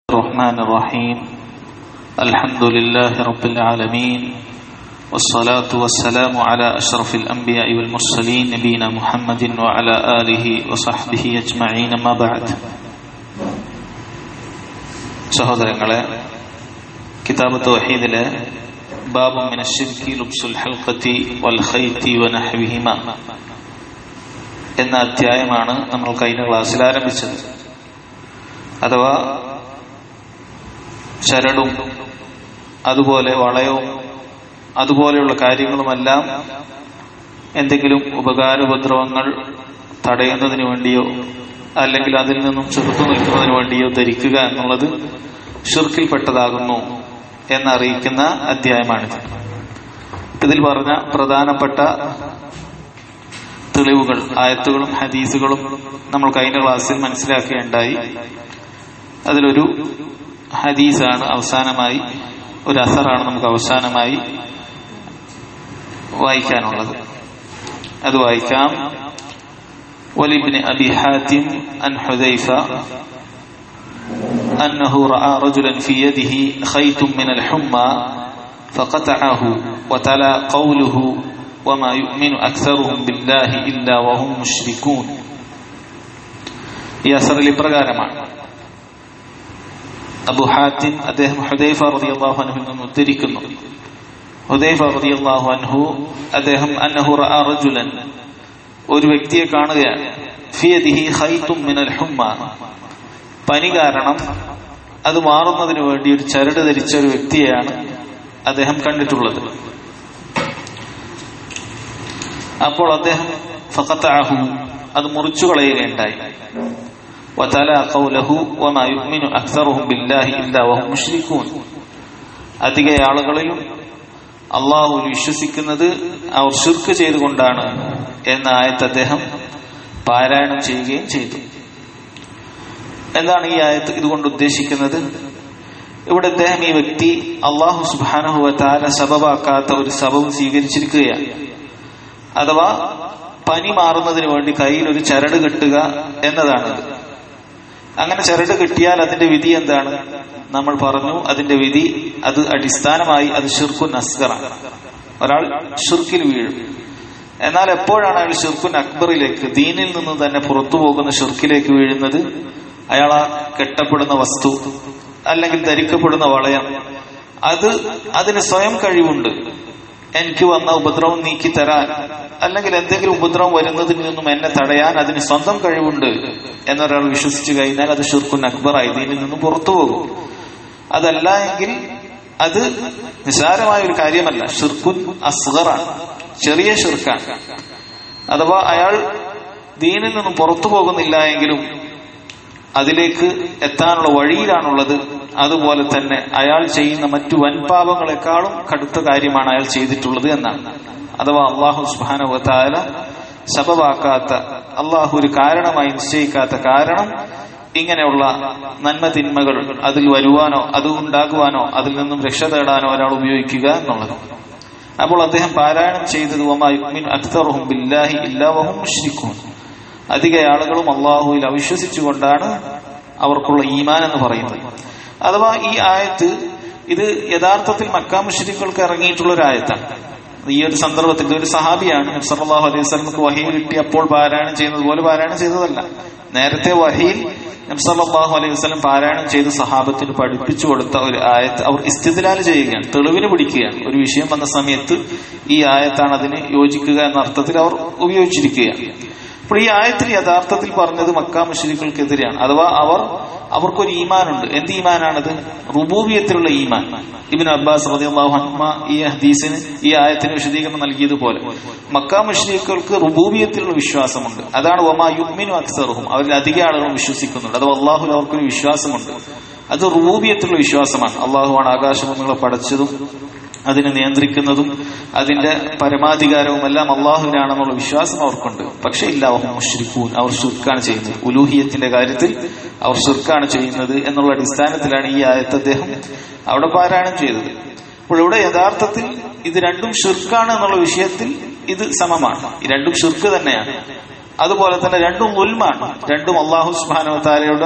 الرحمن الرحيم الحمد لله رب العالمين والصلاة والسلام على أشرف الأنبياء والمرسلين نبينا محمد وعلى آله وصحبه أجمعين ما بعد സഹോദരങ്ങളെ കിതാബ് തൗഹീദിലെ ബാബു മിന ശിർക്കി ലുബ്സുൽ ഹൽഖത്തി വൽ ഖൈത്തി വനഹ്വിഹിമ എന്ന അധ്യായമാണ് നമ്മൾ കഴിഞ്ഞ ക്ലാസ്സിൽ ആരംഭിച്ചത് അഥവാ ചരടും അതുപോലെ വളയവും അതുപോലെയുള്ള കാര്യങ്ങളുമെല്ലാം എന്തെങ്കിലും ഉപകാരോപദ്രവങ്ങൾ തടയുന്നതിന് വേണ്ടിയോ അല്ലെങ്കിൽ അതിൽ നിന്നും ചെറുത്തു നിൽക്കുന്നതിന് വേണ്ടിയോ ധരിക്കുക എന്നുള്ളത് ഷിർക്കിൽപ്പെട്ടതാകുന്നു എന്നറിയിക്കുന്ന അധ്യായമാണിത് ഇതിൽ പറഞ്ഞ പ്രധാനപ്പെട്ട തെളിവുകൾ ആയത്തുകളും ഹദീസുകളും നമ്മൾ കഴിഞ്ഞ ക്ലാസ്സിൽ മനസ്സിലാക്കുകയുണ്ടായി അതിലൊരു ഹദീസാണ് അവസാനമായി ഒരു അസറാണ് നമുക്ക് അവസാനമായി വായിക്കാനുള്ളത് അത് വായിക്കാം ولابن أبي حاتم عن حذيفة أنه رأى رجلا في يده خيط من الحمى فقطعه وتلا قوله وما يؤمن أكثرهم بالله إلا وهم مشركون ഈ അസറിൽ ഇപ്രകാരമാണ് അബു ഹാത്തിൻ അദ്ദേഹം ഹുദൈഫ റളിയല്ലാഹു അൻഹു നിന്ന് ഉദ്ധരിക്കുന്നു ഹുദൈഫ റളിയല്ലാഹു അൻഹു അദ്ദേഹം അന്നഹു റഅ റജുലൻ ഒരു വ്യക്തിയെ കാണുകയാണ് ഫിയദിഹി ഖൈതും മിനൽ ഹുമ്മ പനി കാരണം അത് മാറുന്നതിന് വേണ്ടി ഒരു ചരട് ധരിച്ച ഒരു വ്യക്തിയെയാണ് അദ്ദേഹം കണ്ടിട്ടുള്ളത് അപ്പോൾ അദ്ദേഹം ഫഖത്തഅഹു അത് മുറിച്ചു കളയുകയുണ്ടായി وتلا قوله وما يؤمن أكثرهم بالله إلا وهم مشركون അധിക ആളുകളിലും അള്ളാഹുൽ വിശ്വസിക്കുന്നത് അവർ ഷിർക്ക് ചെയ്തുകൊണ്ടാണ് എന്ന ആയത്ത് അദ്ദേഹം പാരായണം ചെയ്യുകയും ചെയ്തു എന്താണ് ഈ ആയത്ത് ഇതുകൊണ്ട് ഉദ്ദേശിക്കുന്നത് ഇവിടെ അദ്ദേഹം ഈ വ്യക്തി അള്ളാഹു സുബാനഹുവ താര സബബാക്കാത്ത ഒരു സബബ് സ്വീകരിച്ചിരിക്കുകയാണ് അഥവാ പനി മാറുന്നതിന് വേണ്ടി കയ്യിൽ ഒരു ചരട് കെട്ടുക എന്നതാണത് അങ്ങനെ ചരട് കിട്ടിയാൽ അതിന്റെ വിധി എന്താണ് നമ്മൾ പറഞ്ഞു അതിന്റെ വിധി അത് അടിസ്ഥാനമായി അത് ഷിർക്കുൻ അസ്ഗറാണ് ഒരാൾ ഷിർക്കിൽ വീഴും എന്നാൽ എപ്പോഴാണ് അയാൾ ഷിർക്കുൻ അക്ബറിലേക്ക് ദീനിൽ നിന്ന് തന്നെ പുറത്തു പോകുന്ന ഷിർക്കിലേക്ക് വീഴുന്നത് അയാൾ ആ കെട്ടപ്പെടുന്ന വസ്തു അല്ലെങ്കിൽ ധരിക്കപ്പെടുന്ന വളയം അത് അതിന് സ്വയം കഴിവുണ്ട് എനിക്ക് വന്ന ഉപദ്രവം നീക്കി തരാൻ അല്ലെങ്കിൽ എന്തെങ്കിലും ഉപദ്രവം വരുന്നതിൽ നിന്നും എന്നെ തടയാൻ അതിന് സ്വന്തം കഴിവുണ്ട് എന്നൊരാൾ വിശ്വസിച്ചു കഴിഞ്ഞാൽ അത് ഷുർക്കുൻ അക്ബറായി ഇതിൽ നിന്നും പുറത്തു പോകും അതല്ല എങ്കിൽ അത് നിസാരമായ ഒരു കാര്യമല്ല ഷിർക്കുൻ അസ്ഗറാണ് ചെറിയ ഷിർക്കാണ് അഥവാ അയാൾ ദീനിൽ നിന്നും പുറത്തു പോകുന്നില്ല എങ്കിലും അതിലേക്ക് എത്താനുള്ള വഴിയിലാണുള്ളത് അതുപോലെ തന്നെ അയാൾ ചെയ്യുന്ന മറ്റു വൻപാപങ്ങളെക്കാളും കടുത്ത കാര്യമാണ് അയാൾ ചെയ്തിട്ടുള്ളത് എന്നാണ് അഥവാ അള്ളാഹു സുബാനുവത്തായ ശബവാക്കാത്ത അള്ളാഹു ഒരു കാരണമായി നിശ്ചയിക്കാത്ത കാരണം ഇങ്ങനെയുള്ള നന്മ തിന്മകൾ അതിൽ വരുവാനോ അത് ഉണ്ടാകുവാനോ അതിൽ നിന്നും രക്ഷ തേടാനോ ഒരാൾ ഉപയോഗിക്കുക എന്നുള്ളത് അപ്പോൾ അദ്ദേഹം പാരായണം ചെയ്തത് അക്തറുഹും ബില്ലാഹി ഇല്ലാവഹും മുഷ്രിഖൂൻ അധിക ആളുകളും അള്ളാഹുവിൽ അവിശ്വസിച്ചുകൊണ്ടാണ് അവർക്കുള്ള ഈമാൻ എന്ന് പറയുന്നത് അഥവാ ഈ ആയത്ത് ഇത് യഥാർത്ഥത്തിൽ മക്കാ മുഷരിക്കൾക്ക് ഇറങ്ങിയിട്ടുള്ള ഒരു ആയത്താണ് ഈ ഒരു സന്ദർഭത്തിൽ ഒരു സഹാബിയാണ് സല്ലാഹു അലൈഹി സ്വലമക്ക് വഹയിൽ കിട്ടി അപ്പോൾ പാരായണം ചെയ്യുന്നത് പോലെ പാരായണം ചെയ്തതല്ല നേരത്തെ വഹയിൽ നബ്സല്ലാഹു അലൈഹി വസ്ലം പാരായണം ചെയ്ത് സഹാബത്തിന് പഠിപ്പിച്ചു കൊടുത്ത ഒരു ആയത്ത് അവർ ഇസ്തിദലാൽ ചെയ്യുകയാണ് തെളിവിന് പിടിക്കുകയാണ് ഒരു വിഷയം വന്ന സമയത്ത് ഈ ആയത്താണ് അതിന് യോജിക്കുക എന്ന അർത്ഥത്തിൽ അവർ ഉപയോഗിച്ചിരിക്കുകയാണ് അപ്പോൾ ഈ ആയത്തിൽ യഥാർത്ഥത്തിൽ പറഞ്ഞത് മക്കാ മുഷരിക്കൾക്കെതിരെയാണ് അഥവാ അവർ അവർക്കൊരു ഈമാനുണ്ട് എന്ത് ഈമാനാണത് റുബൂബിയത്തിലുള്ള ഈമാൻ ഇബിൻ അബ്ബാസ് റതിയാഹുഹ ഈ ഹദീസിന് ഈ ആയത്തിന് വിശദീകരണം നൽകിയതുപോലെ മക്കാ മുഷ്രീഖുകൾക്ക് റുബൂബിയത്തിലുള്ള വിശ്വാസമുണ്ട് അതാണ് ഒമാ യുഗ്മിനു അക്സറുഹും അവരിൽ അധിക ആളുകളും വിശ്വസിക്കുന്നുണ്ട് അത് അള്ളാഹുൽ അവർക്കൊരു വിശ്വാസമുണ്ട് അത് റുബൂബിയത്തിലുള്ള വിശ്വാസമാണ് അള്ളാഹുവാണ് ആകാശഭൂമികളെ പടച്ചതും അതിനെ നിയന്ത്രിക്കുന്നതും അതിന്റെ പരമാധികാരവും എല്ലാം അള്ളാഹുവിനാണെന്നുള്ള വിശ്വാസം അവർക്കുണ്ട് പക്ഷെ ഇല്ല അവർ മുഷ്രിഖൂൻ അവർ ഷുർക്കാണ് ചെയ്യുന്നത് ഉലൂഹിയത്തിന്റെ കാര്യത്തിൽ അവർ ഷുർക്കാണ് ചെയ്യുന്നത് എന്നുള്ള അടിസ്ഥാനത്തിലാണ് ഈ ആയത്ത് അദ്ദേഹം അവിടെ പാരായണം ചെയ്തത് അപ്പോൾ ഇവിടെ യഥാർത്ഥത്തിൽ ഇത് രണ്ടും ഷുർക്കാണ് എന്നുള്ള വിഷയത്തിൽ ഇത് സമമാണ് ഈ രണ്ടും ഷുർക്ക് തന്നെയാണ് അതുപോലെ തന്നെ രണ്ടും ഉൽമാണ് രണ്ടും അള്ളാഹു സുബാനവത്താരയുടെ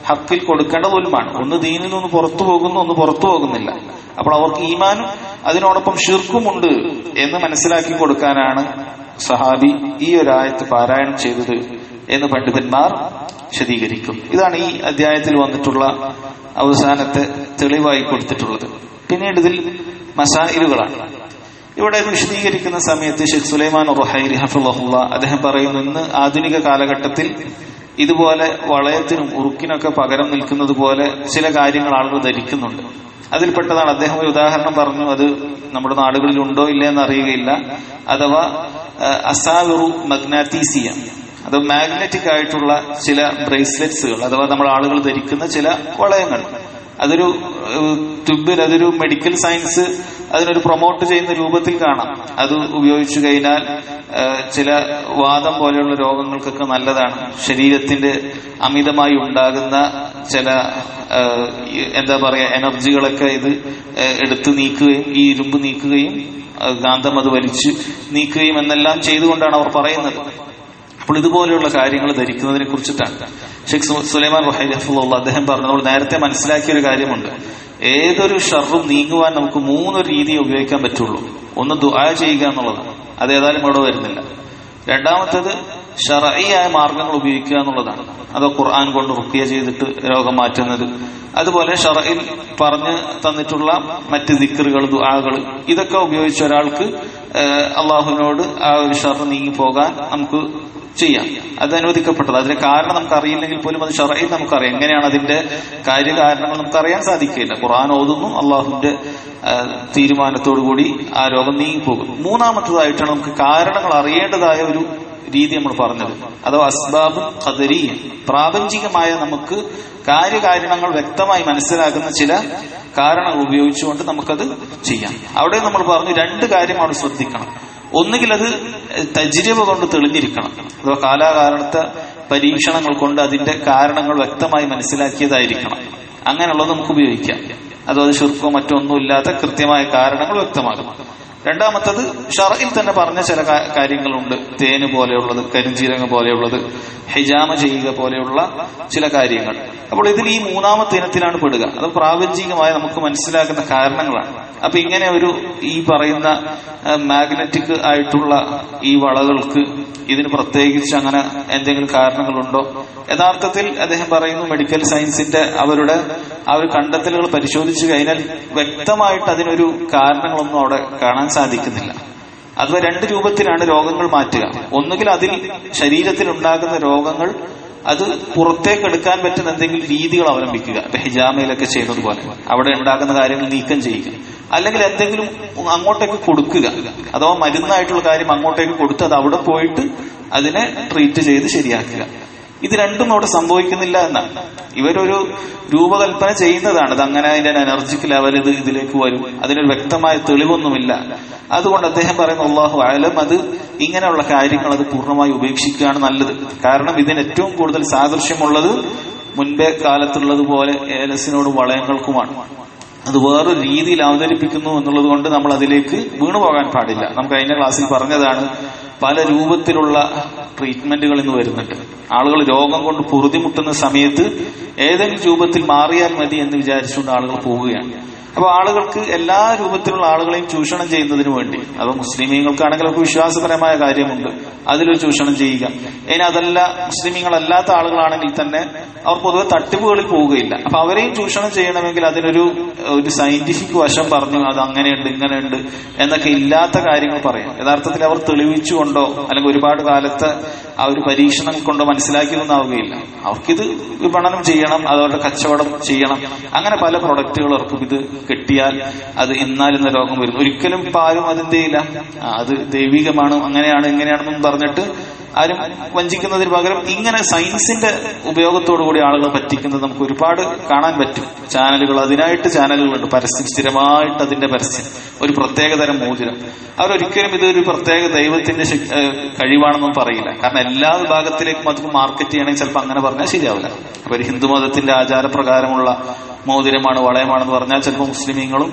ഹക്കിൽ കൊടുക്കേണ്ട ഉൽമാണ് ഒന്ന് ദീനിൽ നിന്ന് പുറത്തു പോകുന്നു ഒന്ന് പുറത്തു പോകുന്നില്ല അപ്പോൾ അവർക്ക് ഈമാനും അതിനോടൊപ്പം ഷിർക്കുമുണ്ട് എന്ന് മനസ്സിലാക്കി കൊടുക്കാനാണ് സഹാബി ഈ ഒരു ആയത്ത് പാരായണം ചെയ്തത് എന്ന് പണ്ഡിതന്മാർ വിശദീകരിക്കും ഇതാണ് ഈ അധ്യായത്തിൽ വന്നിട്ടുള്ള അവസാനത്തെ തെളിവായി കൊടുത്തിട്ടുള്ളത് പിന്നീട് ഇതിൽ മസായിലുകളാണ് ഇവിടെ ഇത് വിശദീകരിക്കുന്ന സമയത്ത് ഷെഖ് സുലൈമാൻ റുഹൈരി ഹഫുള്ള അദ്ദേഹം പറയുന്നു ഇന്ന് ആധുനിക കാലഘട്ടത്തിൽ ഇതുപോലെ വളയത്തിനും ഉറുക്കിനൊക്കെ പകരം നിൽക്കുന്നത് പോലെ ചില കാര്യങ്ങൾ ആളുകൾ ധരിക്കുന്നുണ്ട് അതിൽപ്പെട്ടതാണ് അദ്ദേഹം ഒരു ഉദാഹരണം പറഞ്ഞു അത് നമ്മുടെ നാടുകളിൽ ഉണ്ടോ ഇല്ല എന്ന് അറിയുകയില്ല അഥവാ അസാവിറു മഗ്നാത്തീസിയ അത് മാഗ്നറ്റിക് ആയിട്ടുള്ള ചില ബ്രേസ്ലെറ്റ്സുകൾ അഥവാ നമ്മുടെ ആളുകൾ ധരിക്കുന്ന ചില വളയങ്ങൾ അതൊരു ട്യൂബിൽ അതൊരു മെഡിക്കൽ സയൻസ് അതിനൊരു പ്രൊമോട്ട് ചെയ്യുന്ന രൂപത്തിൽ കാണാം അത് ഉപയോഗിച്ചു കഴിഞ്ഞാൽ ചില വാദം പോലെയുള്ള രോഗങ്ങൾക്കൊക്കെ നല്ലതാണ് ശരീരത്തിന്റെ അമിതമായി ഉണ്ടാകുന്ന ചില എന്താ പറയാ എനർജികളൊക്കെ ഇത് എടുത്തു നീക്കുകയും ഈ ഇരുമ്പ് നീക്കുകയും ഗാന്ധം അത് വലിച്ച് നീക്കുകയും എന്നെല്ലാം ചെയ്തുകൊണ്ടാണ് അവർ പറയുന്നത് അപ്പോൾ ഇതുപോലെയുള്ള കാര്യങ്ങൾ ധരിക്കുന്നതിനെ കുറിച്ചിട്ടാണ് ഷെഖ് സുലൈമാൻ റഹൈഫുള്ള അദ്ദേഹം പറഞ്ഞു നമ്മൾ നേരത്തെ മനസ്സിലാക്കിയ ഒരു കാര്യമുണ്ട് ഏതൊരു ഷർറും നീങ്ങുവാൻ നമുക്ക് മൂന്ന് രീതി ഉപയോഗിക്കാൻ പറ്റുള്ളൂ ഒന്ന് ദുആ ചെയ്യുക എന്നുള്ളതാണ് അത് ഏതായാലും ഇവിടെ വരുന്നില്ല രണ്ടാമത്തേത് ഷറയായ മാർഗങ്ങൾ ഉപയോഗിക്കുക എന്നുള്ളതാണ് അതോ ഖുർആൻ കൊണ്ട് റുക്കിയ ചെയ്തിട്ട് രോഗം മാറ്റുന്നത് അതുപോലെ ഷറയിൽ പറഞ്ഞു തന്നിട്ടുള്ള മറ്റ് ദിക്കറുകൾ ദുആകൾ ഇതൊക്കെ ഉപയോഗിച്ച ഒരാൾക്ക് അള്ളാഹുവിനോട് ആ ഒരു ഷർ നീങ്ങി പോകാൻ നമുക്ക് ചെയ്യാം അത് അനുവദിക്കപ്പെട്ടത് അതിന്റെ കാരണം നമുക്ക് അറിയില്ലെങ്കിൽ പോലും അത് ഷറയിൽ നമുക്കറിയാം എങ്ങനെയാണ് അതിന്റെ കാര്യകാരണങ്ങൾ നമുക്ക് അറിയാൻ സാധിക്കില്ല ഖുർആൻ ഓതുന്നു അള്ളാഹുവിന്റെ തീരുമാനത്തോടുകൂടി ആ രോഗം നീങ്ങിപ്പോകും മൂന്നാമത്തതായിട്ടാണ് നമുക്ക് കാരണങ്ങൾ അറിയേണ്ടതായ ഒരു രീതി നമ്മൾ പറഞ്ഞത് അഥവാ അസ്ബാബ് ഖദരീയ പ്രാപഞ്ചികമായ നമുക്ക് കാര്യകാരണങ്ങൾ വ്യക്തമായി മനസ്സിലാക്കുന്ന ചില കാരണങ്ങൾ ഉപയോഗിച്ചുകൊണ്ട് നമുക്കത് ചെയ്യാം അവിടെ നമ്മൾ പറഞ്ഞു രണ്ട് കാര്യം അവിടെ ശ്രദ്ധിക്കണം ഒന്നുകിൽ അത് തജ്രിബ കൊണ്ട് തെളിഞ്ഞിരിക്കണം അഥവാ കാലാകാലത്തെ പരീക്ഷണങ്ങൾ കൊണ്ട് അതിന്റെ കാരണങ്ങൾ വ്യക്തമായി മനസ്സിലാക്കിയതായിരിക്കണം അങ്ങനെയുള്ളത് നമുക്ക് ഉപയോഗിക്കാം അതോ അത് ശുർക്കോ മറ്റോ ഒന്നും ഇല്ലാത്ത കൃത്യമായ കാരണങ്ങൾ വ്യക്തമാകും രണ്ടാമത്തത് ഷറയിൽ തന്നെ പറഞ്ഞ ചില കാര്യങ്ങളുണ്ട് തേന് പോലെയുള്ളത് കരിഞ്ചീരകം പോലെയുള്ളത് ഹിജാമ ചെയ്യുക പോലെയുള്ള ചില കാര്യങ്ങൾ അപ്പോൾ ഇതിൽ ഈ മൂന്നാമത്തെ ഇനത്തിലാണ് പെടുക അത് പ്രാപഞ്ചികമായി നമുക്ക് മനസ്സിലാക്കുന്ന കാരണങ്ങളാണ് അപ്പൊ ഇങ്ങനെ ഒരു ഈ പറയുന്ന മാഗ്നറ്റിക് ആയിട്ടുള്ള ഈ വളകൾക്ക് ഇതിന് പ്രത്യേകിച്ച് അങ്ങനെ എന്തെങ്കിലും കാരണങ്ങളുണ്ടോ യഥാർത്ഥത്തിൽ അദ്ദേഹം പറയുന്നു മെഡിക്കൽ സയൻസിന്റെ അവരുടെ ആ ഒരു കണ്ടെത്തലുകൾ പരിശോധിച്ചു കഴിഞ്ഞാൽ വ്യക്തമായിട്ട് അതിനൊരു കാരണങ്ങളൊന്നും അവിടെ കാണാൻ സാധിക്കുന്നില്ല അഥവാ രണ്ട് രൂപത്തിലാണ് രോഗങ്ങൾ മാറ്റുക ഒന്നുകിൽ അതിൽ ശരീരത്തിൽ ഉണ്ടാകുന്ന രോഗങ്ങൾ അത് പുറത്തേക്ക് എടുക്കാൻ പറ്റുന്ന എന്തെങ്കിലും രീതികൾ അവലംബിക്കുക ഇപ്പൊ ഹിജാമയിലൊക്കെ ചെയ്യുന്നത് പോലെ അവിടെ ഉണ്ടാകുന്ന കാര്യങ്ങൾ നീക്കം ചെയ്യുക അല്ലെങ്കിൽ എന്തെങ്കിലും അങ്ങോട്ടേക്ക് കൊടുക്കുക അഥവാ മരുന്നായിട്ടുള്ള കാര്യം അങ്ങോട്ടേക്ക് കൊടുത്ത് അത് അവിടെ പോയിട്ട് അതിനെ ട്രീറ്റ് ചെയ്ത് ശരിയാക്കുക ഇത് രണ്ടും അവിടെ സംഭവിക്കുന്നില്ല എന്നാണ് ഇവരൊരു രൂപകൽപ്പന ചെയ്യുന്നതാണ് ഇത് അങ്ങനെ അതിന്റെ എനർജിക്ക് ലെവൽ ഇത് ഇതിലേക്ക് വരും അതിനൊരു വ്യക്തമായ തെളിവൊന്നുമില്ല അതുകൊണ്ട് അദ്ദേഹം പറയുന്ന അള്ളാഹു ആയാലും അത് ഇങ്ങനെയുള്ള കാര്യങ്ങൾ അത് പൂർണ്ണമായി ഉപേക്ഷിക്കുകയാണ് നല്ലത് കാരണം ഇതിന് ഏറ്റവും കൂടുതൽ സാദൃശ്യമുള്ളത് മുൻപേ കാലത്തുള്ളതുപോലെ ഏലസിനോടും വളയങ്ങൾക്കുമാണ് അത് വേറൊരു രീതിയിൽ അവതരിപ്പിക്കുന്നു എന്നുള്ളത് കൊണ്ട് നമ്മൾ അതിലേക്ക് വീണു പോകാൻ പാടില്ല നമുക്ക് കഴിഞ്ഞ ക്ലാസ്സിൽ പറഞ്ഞതാണ് പല രൂപത്തിലുള്ള ട്രീറ്റ്മെന്റുകൾ ഇന്ന് വരുന്നുണ്ട് ആളുകൾ രോഗം കൊണ്ട് പൊറുതിമുട്ടുന്ന സമയത്ത് ഏതെങ്കിലും രൂപത്തിൽ മാറിയാൽ മതി എന്ന് വിചാരിച്ചുകൊണ്ട് ആളുകൾ പോവുകയാണ് അപ്പൊ ആളുകൾക്ക് എല്ലാ രൂപത്തിലുള്ള ആളുകളെയും ചൂഷണം ചെയ്യുന്നതിന് വേണ്ടി അത് മുസ്ലിമീങ്ങൾക്കാണെങ്കിൽ അവർക്ക് വിശ്വാസപരമായ കാര്യമുണ്ട് അതിലൊരു ചൂഷണം ചെയ്യുക ഇനി അതല്ല മുസ്ലിമീങ്ങളല്ലാത്ത ആളുകളാണെങ്കിൽ തന്നെ അവർ പൊതുവെ തട്ടിപ്പുകളിൽ പോവുകയില്ല അപ്പൊ അവരെയും ചൂഷണം ചെയ്യണമെങ്കിൽ അതിനൊരു ഒരു സയന്റിഫിക് വശം പറഞ്ഞു അത് അങ്ങനെയുണ്ട് ഇങ്ങനെയുണ്ട് എന്നൊക്കെ ഇല്ലാത്ത കാര്യങ്ങൾ പറയാം യഥാർത്ഥത്തിൽ അവർ തെളിവിച്ചുകൊണ്ടോ അല്ലെങ്കിൽ ഒരുപാട് കാലത്തെ ആ ഒരു പരീക്ഷണം കൊണ്ടോ മനസ്സിലാക്കിയതൊന്നാവുകയില്ല അവർക്കിത് വിപണനം ചെയ്യണം അതവരുടെ കച്ചവടം ചെയ്യണം അങ്ങനെ പല പ്രൊഡക്റ്റുകൾ അവർക്കും ഇത് കെട്ടിയാൽ അത് ഇന്നാലിന്ന രോഗം വരുന്നു ഒരിക്കലും ഇപ്പൊ ആരും അതെന്ത് ചെയ്യില്ല ആ, അത് ദൈവികമാണ് അങ്ങനെയാണ് ഇങ്ങനെയാണെന്നും പറഞ്ഞിട്ട് ആരും വഞ്ചിക്കുന്നതിന് പകരം ഇങ്ങനെ സയൻസിന്റെ ഉപയോഗത്തോടു കൂടി ആളുകളെ പറ്റിക്കുന്നത് നമുക്ക് ഒരുപാട് കാണാൻ പറ്റും ചാനലുകൾ അതിനായിട്ട് ചാനലുകളുണ്ട് പരസ്യം സ്ഥിരമായിട്ട് അതിന്റെ പരസ്യം ഒരു പ്രത്യേകതരം മോതിരം അവരൊരിക്കലും ഇതൊരു പ്രത്യേക ദൈവത്തിന്റെ ശക്- ഏഹ് കഴിവാണെന്നും പറയില്ല കാരണം എല്ലാ വിഭാഗത്തിലേക്കും അത് മാർക്കറ്റ് ചെയ്യണമെങ്കിൽ ചിലപ്പോൾ അങ്ങനെ പറഞ്ഞാൽ ശരിയാവില്ല അപ്പൊ ഒരു ഹിന്ദു മതത്തിന്റെ ആചാരപ്രകാരമുള്ള മോതിരമാണ് വളയമാണെന്ന് പറഞ്ഞാൽ ചിലപ്പോൾ മുസ്ലിമീങ്ങളും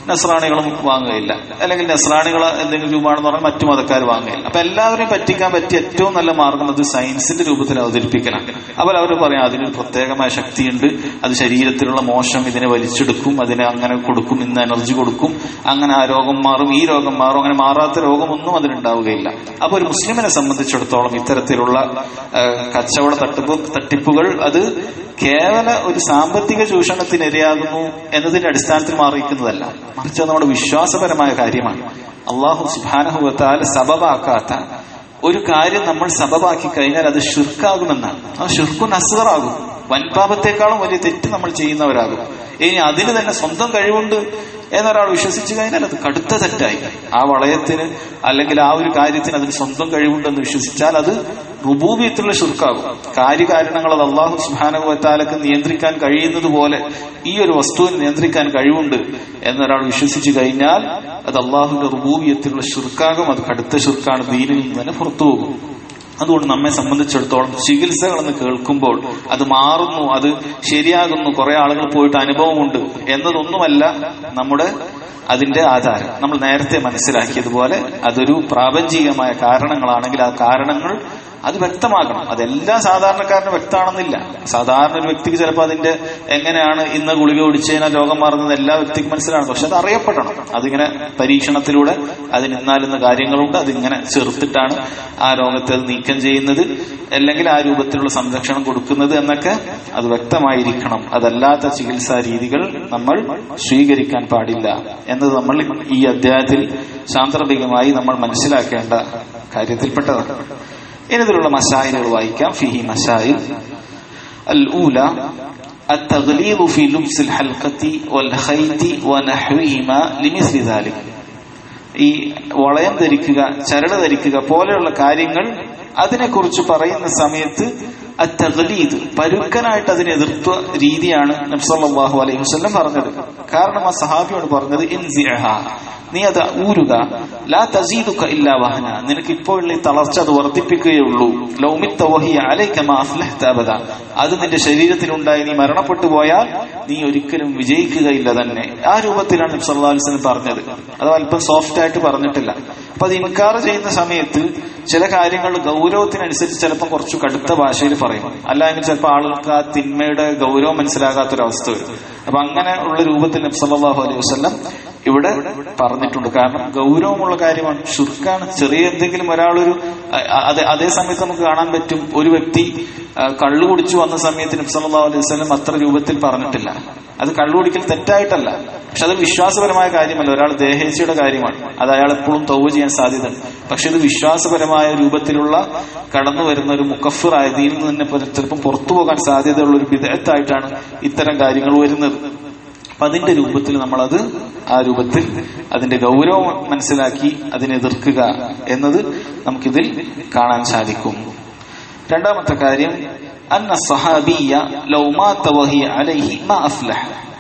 നസ്രാണികളും വാങ്ങുകയില്ല അല്ലെങ്കിൽ നസ്രാണികൾ എന്തെങ്കിലും രൂപമാണെന്ന് പറഞ്ഞാൽ മറ്റു മതക്കാർ വാങ്ങുകയില്ല അപ്പൊ എല്ലാവരെയും പറ്റിക്കാൻ പറ്റിയ ഏറ്റവും നല്ല മാർഗം അത് സയൻസിന്റെ രൂപത്തിൽ അവതരിപ്പിക്കണം അപ്പോൾ അവർ പറയാം അതിനൊരു പ്രത്യേകമായ ശക്തിയുണ്ട് അത് ശരീരത്തിലുള്ള മോശം ഇതിനെ വലിച്ചെടുക്കും അതിനെ അങ്ങനെ കൊടുക്കും ഇന്ന് എനർജി കൊടുക്കും അങ്ങനെ ആ രോഗം മാറും ഈ രോഗം മാറും അങ്ങനെ മാറാത്ത രോഗമൊന്നും അതിനുണ്ടാവുകയില്ല അപ്പൊ ഒരു മുസ്ലിമിനെ സംബന്ധിച്ചിടത്തോളം ഇത്തരത്തിലുള്ള ആ, കച്ചവട തട്ടിപ്പ് തട്ടിപ്പുകൾ അത് കേവല ഒരു സാമ്പത്തിക ചൂഷണത്തിന് ഇരയാകുന്നു എന്നതിന്റെ അടിസ്ഥാനത്തിൽ മാറിയിരിക്കുന്നതല്ല മറിച്ച് അത് നമ്മുടെ വിശ്വാസപരമായ കാര്യമാണ് അള്ളാഹു സുബാനഹുവത്താല് സബബാക്കാത്ത ഒരു കാര്യം നമ്മൾ സബബാക്കി കഴിഞ്ഞാൽ അത് ഷിർക്കാകുമെന്നാണ് അത് ഷിർക്കു നസറാകും വൻപാപത്തെക്കാളും വലിയ തെറ്റ് നമ്മൾ ചെയ്യുന്നവരാകും ഇനി അതിന് തന്നെ സ്വന്തം കഴിവുണ്ട് എന്നൊരാൾ വിശ്വസിച്ചു കഴിഞ്ഞാൽ അത് കടുത്ത തെറ്റായി ആ വളയത്തിന് അല്ലെങ്കിൽ ആ ഒരു കാര്യത്തിന് അതിന് സ്വന്തം കഴിവുണ്ടെന്ന് വിശ്വസിച്ചാൽ അത് റുബൂബിയത്തുള്ള ഷുർക്കാകും കാര്യകാരണങ്ങൾ അത് അള്ളാഹു സുഹാനുഭവത്താലക്ക് നിയന്ത്രിക്കാൻ കഴിയുന്നത് പോലെ ഈ ഒരു വസ്തുവിന് നിയന്ത്രിക്കാൻ കഴിവുണ്ട് എന്നൊരാൾ വിശ്വസിച്ചു കഴിഞ്ഞാൽ അത് അള്ളാഹുവിന്റെ റുബൂബിയത്തിലുള്ള ഷുർക്കാകും അത് കടുത്ത ഷുർക്കാണ് ദീനിൽ നിന്ന് തന്നെ പുറത്തു പോകും അതുകൊണ്ട് നമ്മെ സംബന്ധിച്ചിടത്തോളം ചികിത്സകളെന്ന് കേൾക്കുമ്പോൾ അത് മാറുന്നു അത് ശരിയാകുന്നു കുറെ ആളുകൾ പോയിട്ട് അനുഭവമുണ്ട് എന്നതൊന്നുമല്ല നമ്മുടെ അതിന്റെ ആധാരം നമ്മൾ നേരത്തെ മനസ്സിലാക്കിയതുപോലെ അതൊരു പ്രാപഞ്ചികമായ കാരണങ്ങളാണെങ്കിൽ ആ കാരണങ്ങൾ അത് വ്യക്തമാകണം അതെല്ലാം സാധാരണക്കാരന് വ്യക്തമാണെന്നില്ല സാധാരണ ഒരു വ്യക്തിക്ക് ചിലപ്പോൾ അതിന്റെ എങ്ങനെയാണ് ഇന്ന് ഗുളിക കുടിച്ചു കഴിഞ്ഞാൽ രോഗം മാറുന്നത് എല്ലാ വ്യക്തിക്കും മനസ്സിലാണ് പക്ഷെ അത് അറിയപ്പെടണം അതിങ്ങനെ പരീക്ഷണത്തിലൂടെ അതിന് ഇന്നാലുന്ന കാര്യങ്ങളുണ്ട് അതിങ്ങനെ ചെറുത്തിട്ടാണ് ആ രോഗത്തെ അത് നീക്കം ചെയ്യുന്നത് അല്ലെങ്കിൽ ആ രൂപത്തിലുള്ള സംരക്ഷണം കൊടുക്കുന്നത് എന്നൊക്കെ അത് വ്യക്തമായിരിക്കണം അതല്ലാത്ത ചികിത്സാ രീതികൾ നമ്മൾ സ്വീകരിക്കാൻ പാടില്ല എന്നത് നമ്മൾ ഈ അധ്യായത്തിൽ സാന്ദർഭികമായി നമ്മൾ മനസ്സിലാക്കേണ്ട കാര്യത്തിൽപ്പെട്ടതാണ് ഇനിതിലുള്ള മസായിലുകൾ വായിക്കാം ഫിഹി മസായിൽ الأولى التغليظ في لبس الحلقة والخيط ونحوهما لمثل ذلك ഈ വളയം ധരിക്കുക ചരട് ധരിക്കുക പോലെയുള്ള കാര്യങ്ങൾ അതിനെക്കുറിച്ച് പറയുന്ന സമയത്ത് അത്തഗലീദ് പരുക്കനായിട്ട് അതിനെ എതിർത്ത രീതിയാണ് നബ്സല്ലാഹു അലൈഹി വസ്ലം പറഞ്ഞത് കാരണം ആ സഹാബിയോട് പറഞ്ഞത് ഇൻസിഅഹ നീ അത് ഊരുക ലാ തസീദുക ഇല്ലാ വഹന നിനക്ക് ഇപ്പോഴുള്ള ഈ തളർച്ച അത് വർദ്ധിപ്പിക്കുകയുള്ളൂ ലൗമിത്ത വഹിയ അലൈക മാ അഫ്ലഹ്ത അബദ അത് നിന്റെ ശരീരത്തിലുണ്ടായി നീ മരണപ്പെട്ടു പോയാൽ നീ ഒരിക്കലും വിജയിക്കുകയില്ല തന്നെ ആ രൂപത്തിലാണ് നബി സല്ലല്ലാഹു അലൈഹി വസല്ലം പറഞ്ഞത് അത് അല്പം സോഫ്റ്റ് ആയിട്ട് പറഞ്ഞിട്ടില്ല അപ്പൊ അത് ഇൻകാർ ചെയ്യുന്ന സമയത്ത് ചില കാര്യങ്ങൾ ഗൗരവത്തിനനുസരിച്ച് ചിലപ്പോൾ കുറച്ച് കടുത്ത ഭാഷയിൽ പറയും അല്ലെങ്കിൽ ചിലപ്പോൾ ആളുകൾക്ക് ആ തിന്മയുടെ ഗൗരവം മനസ്സിലാകാത്തൊരവസ്ഥ വരും അപ്പൊ അങ്ങനെ ഉള്ള രൂപത്തിൽ നബി സല്ലല്ലാഹു അലൈഹി വസല്ലം ഇവിടെ പറഞ്ഞിട്ടുണ്ട് കാരണം ഗൗരവമുള്ള കാര്യമാണ് ഷുർക്കാണ് ചെറിയ എന്തെങ്കിലും ഒരാളൊരു അതെ അതേ സമയത്ത് നമുക്ക് കാണാൻ പറ്റും ഒരു വ്യക്തി കള്ളു കുടിച്ചു വന്ന സമയത്ത് നബി സല്ലല്ലാഹു അലൈഹി വസല്ലം അത്ര രൂപത്തിൽ പറഞ്ഞിട്ടില്ല അത് കള്ളു കുടിക്കൽ തെറ്റായിട്ടല്ല പക്ഷെ അത് വിശ്വാസപരമായ കാര്യമല്ല ഒരാൾ ദേഹേച്ഛയുടെ കാര്യമാണ് അത് അയാൾ എപ്പോഴും തൗവ് ചെയ്യാൻ സാധ്യതയുണ്ട് പക്ഷെ ഇത് വിശ്വാസപരമായ രൂപത്തിലുള്ള കടന്നു വരുന്ന ഒരു മുക്കഫിറായ ദീനിൽ നിന്ന് തന്നെ ചിലപ്പോൾ പുറത്തു പോകാൻ സാധ്യതയുള്ള ഒരു വിധേയത്തായിട്ടാണ് ഇത്തരം കാര്യങ്ങൾ വരുന്നത് അപ്പൊ അതിന്റെ രൂപത്തിൽ നമ്മളത് ആ രൂപത്തിൽ അതിന്റെ ഗൗരവം മനസ്സിലാക്കി അതിനെ എതിർക്കുക എന്നത് നമുക്കിതിൽ കാണാൻ സാധിക്കും രണ്ടാമത്തെ കാര്യം അന്ന സഹാബിയ ലൗ മാത വഹിയ അലൈഹി മാ അഫ്ലഹ